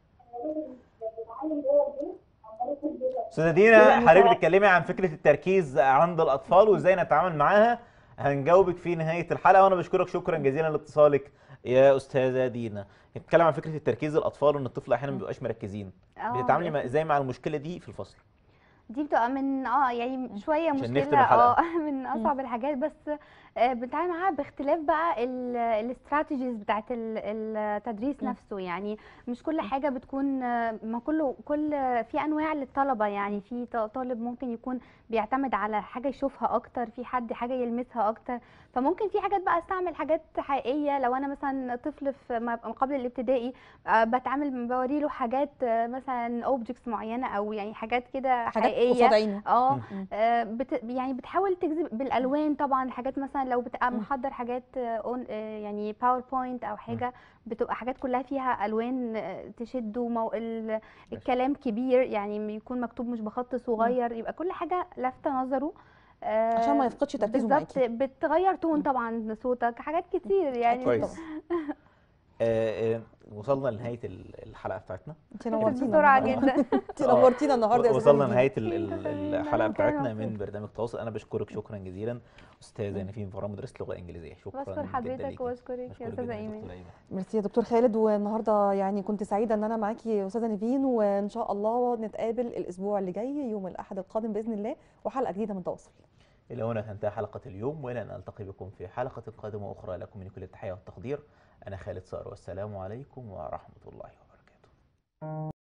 استاذه دينا حضرتك بتتكلمي عن فكره التركيز عند الاطفال وازاي نتعامل معاها هنجاوبك في نهايه الحلقه وانا بشكرك شكرا جزيلا لاتصالك يا استاذه دينا نتكلم عن فكره التركيز الاطفال وان الطفل احيانا ما بيبقاش مركزين آه، بتتعاملي مع- ازاي مع المشكله دي في الفصل دي بتبقى من اه يعني شويه عشان نختم مشكله الحلقة. اه من اصعب الحاجات بس آه، بنتعامل معاها باختلاف بقى الاستراتيجيز بتاعت ال- التدريس مم. نفسه يعني مش كل حاجه بتكون آه، ما كله كل في انواع للطلبه يعني في ط- طالب ممكن يكون بيعتمد على حاجه يشوفها اكتر في حد حاجه يلمسها اكتر فممكن في حاجات بقى استعمل حاجات حقيقيه لو انا مثلا طفل في ما ما قبل الابتدائي آه، بتعامل بوري له حاجات آه، مثلا اوبجكتس معينه او يعني حاجات كده حاجات حقيقيه قصاد عينه اه مم. آه، بت يعني بتحاول تجذب بالالوان طبعا حاجات مثلا لو بتبقى مم. محضر حاجات اون يعني باوربوينت او حاجه بتبقى حاجات كلها فيها الوان آه، تشد ومو... ال... الكلام كبير يعني يكون مكتوب مش بخط صغير يبقى كل حاجه لافته نظره آه، عشان ما يفقدش تركيزه بالظبط معاكي بتغير تون طبعا صوتك حاجات كتير يعني كويس آه آه وصلنا لنهايه ال- الحلقه بتاعتنا انت نورتينا بسرعه النهاردة. جدا انت نورتينا النهارده يا وصلنا استاذه نيفين. لنهايه ال- ال- لا، الحلقه لا، بتاعتنا كان من مبسوط. برنامج تواصل انا بشكرك شكرا جزيلا استاذه نيفين فرام مدرسه اللغه الانجليزيه شكرا بشكر جدا حضرتك ليكي. واشكرك يا بشكرك استاذه جداً يا ايمان دكتورة إيمان. ميرسي يا دكتور خالد والنهارده يعني كنت سعيده ان انا معاكي يا استاذه نيفين وان شاء الله نتقابل الاسبوع اللي جاي يوم الاحد القادم باذن الله وحلقه جديده من تواصل إلى هنا تنتهي حلقة اليوم وإلى أن ألتقي بكم في حلقة قادمة أخرى لكم من كل التحية والتقدير أنا خالد صقر والسلام عليكم ورحمة الله وبركاته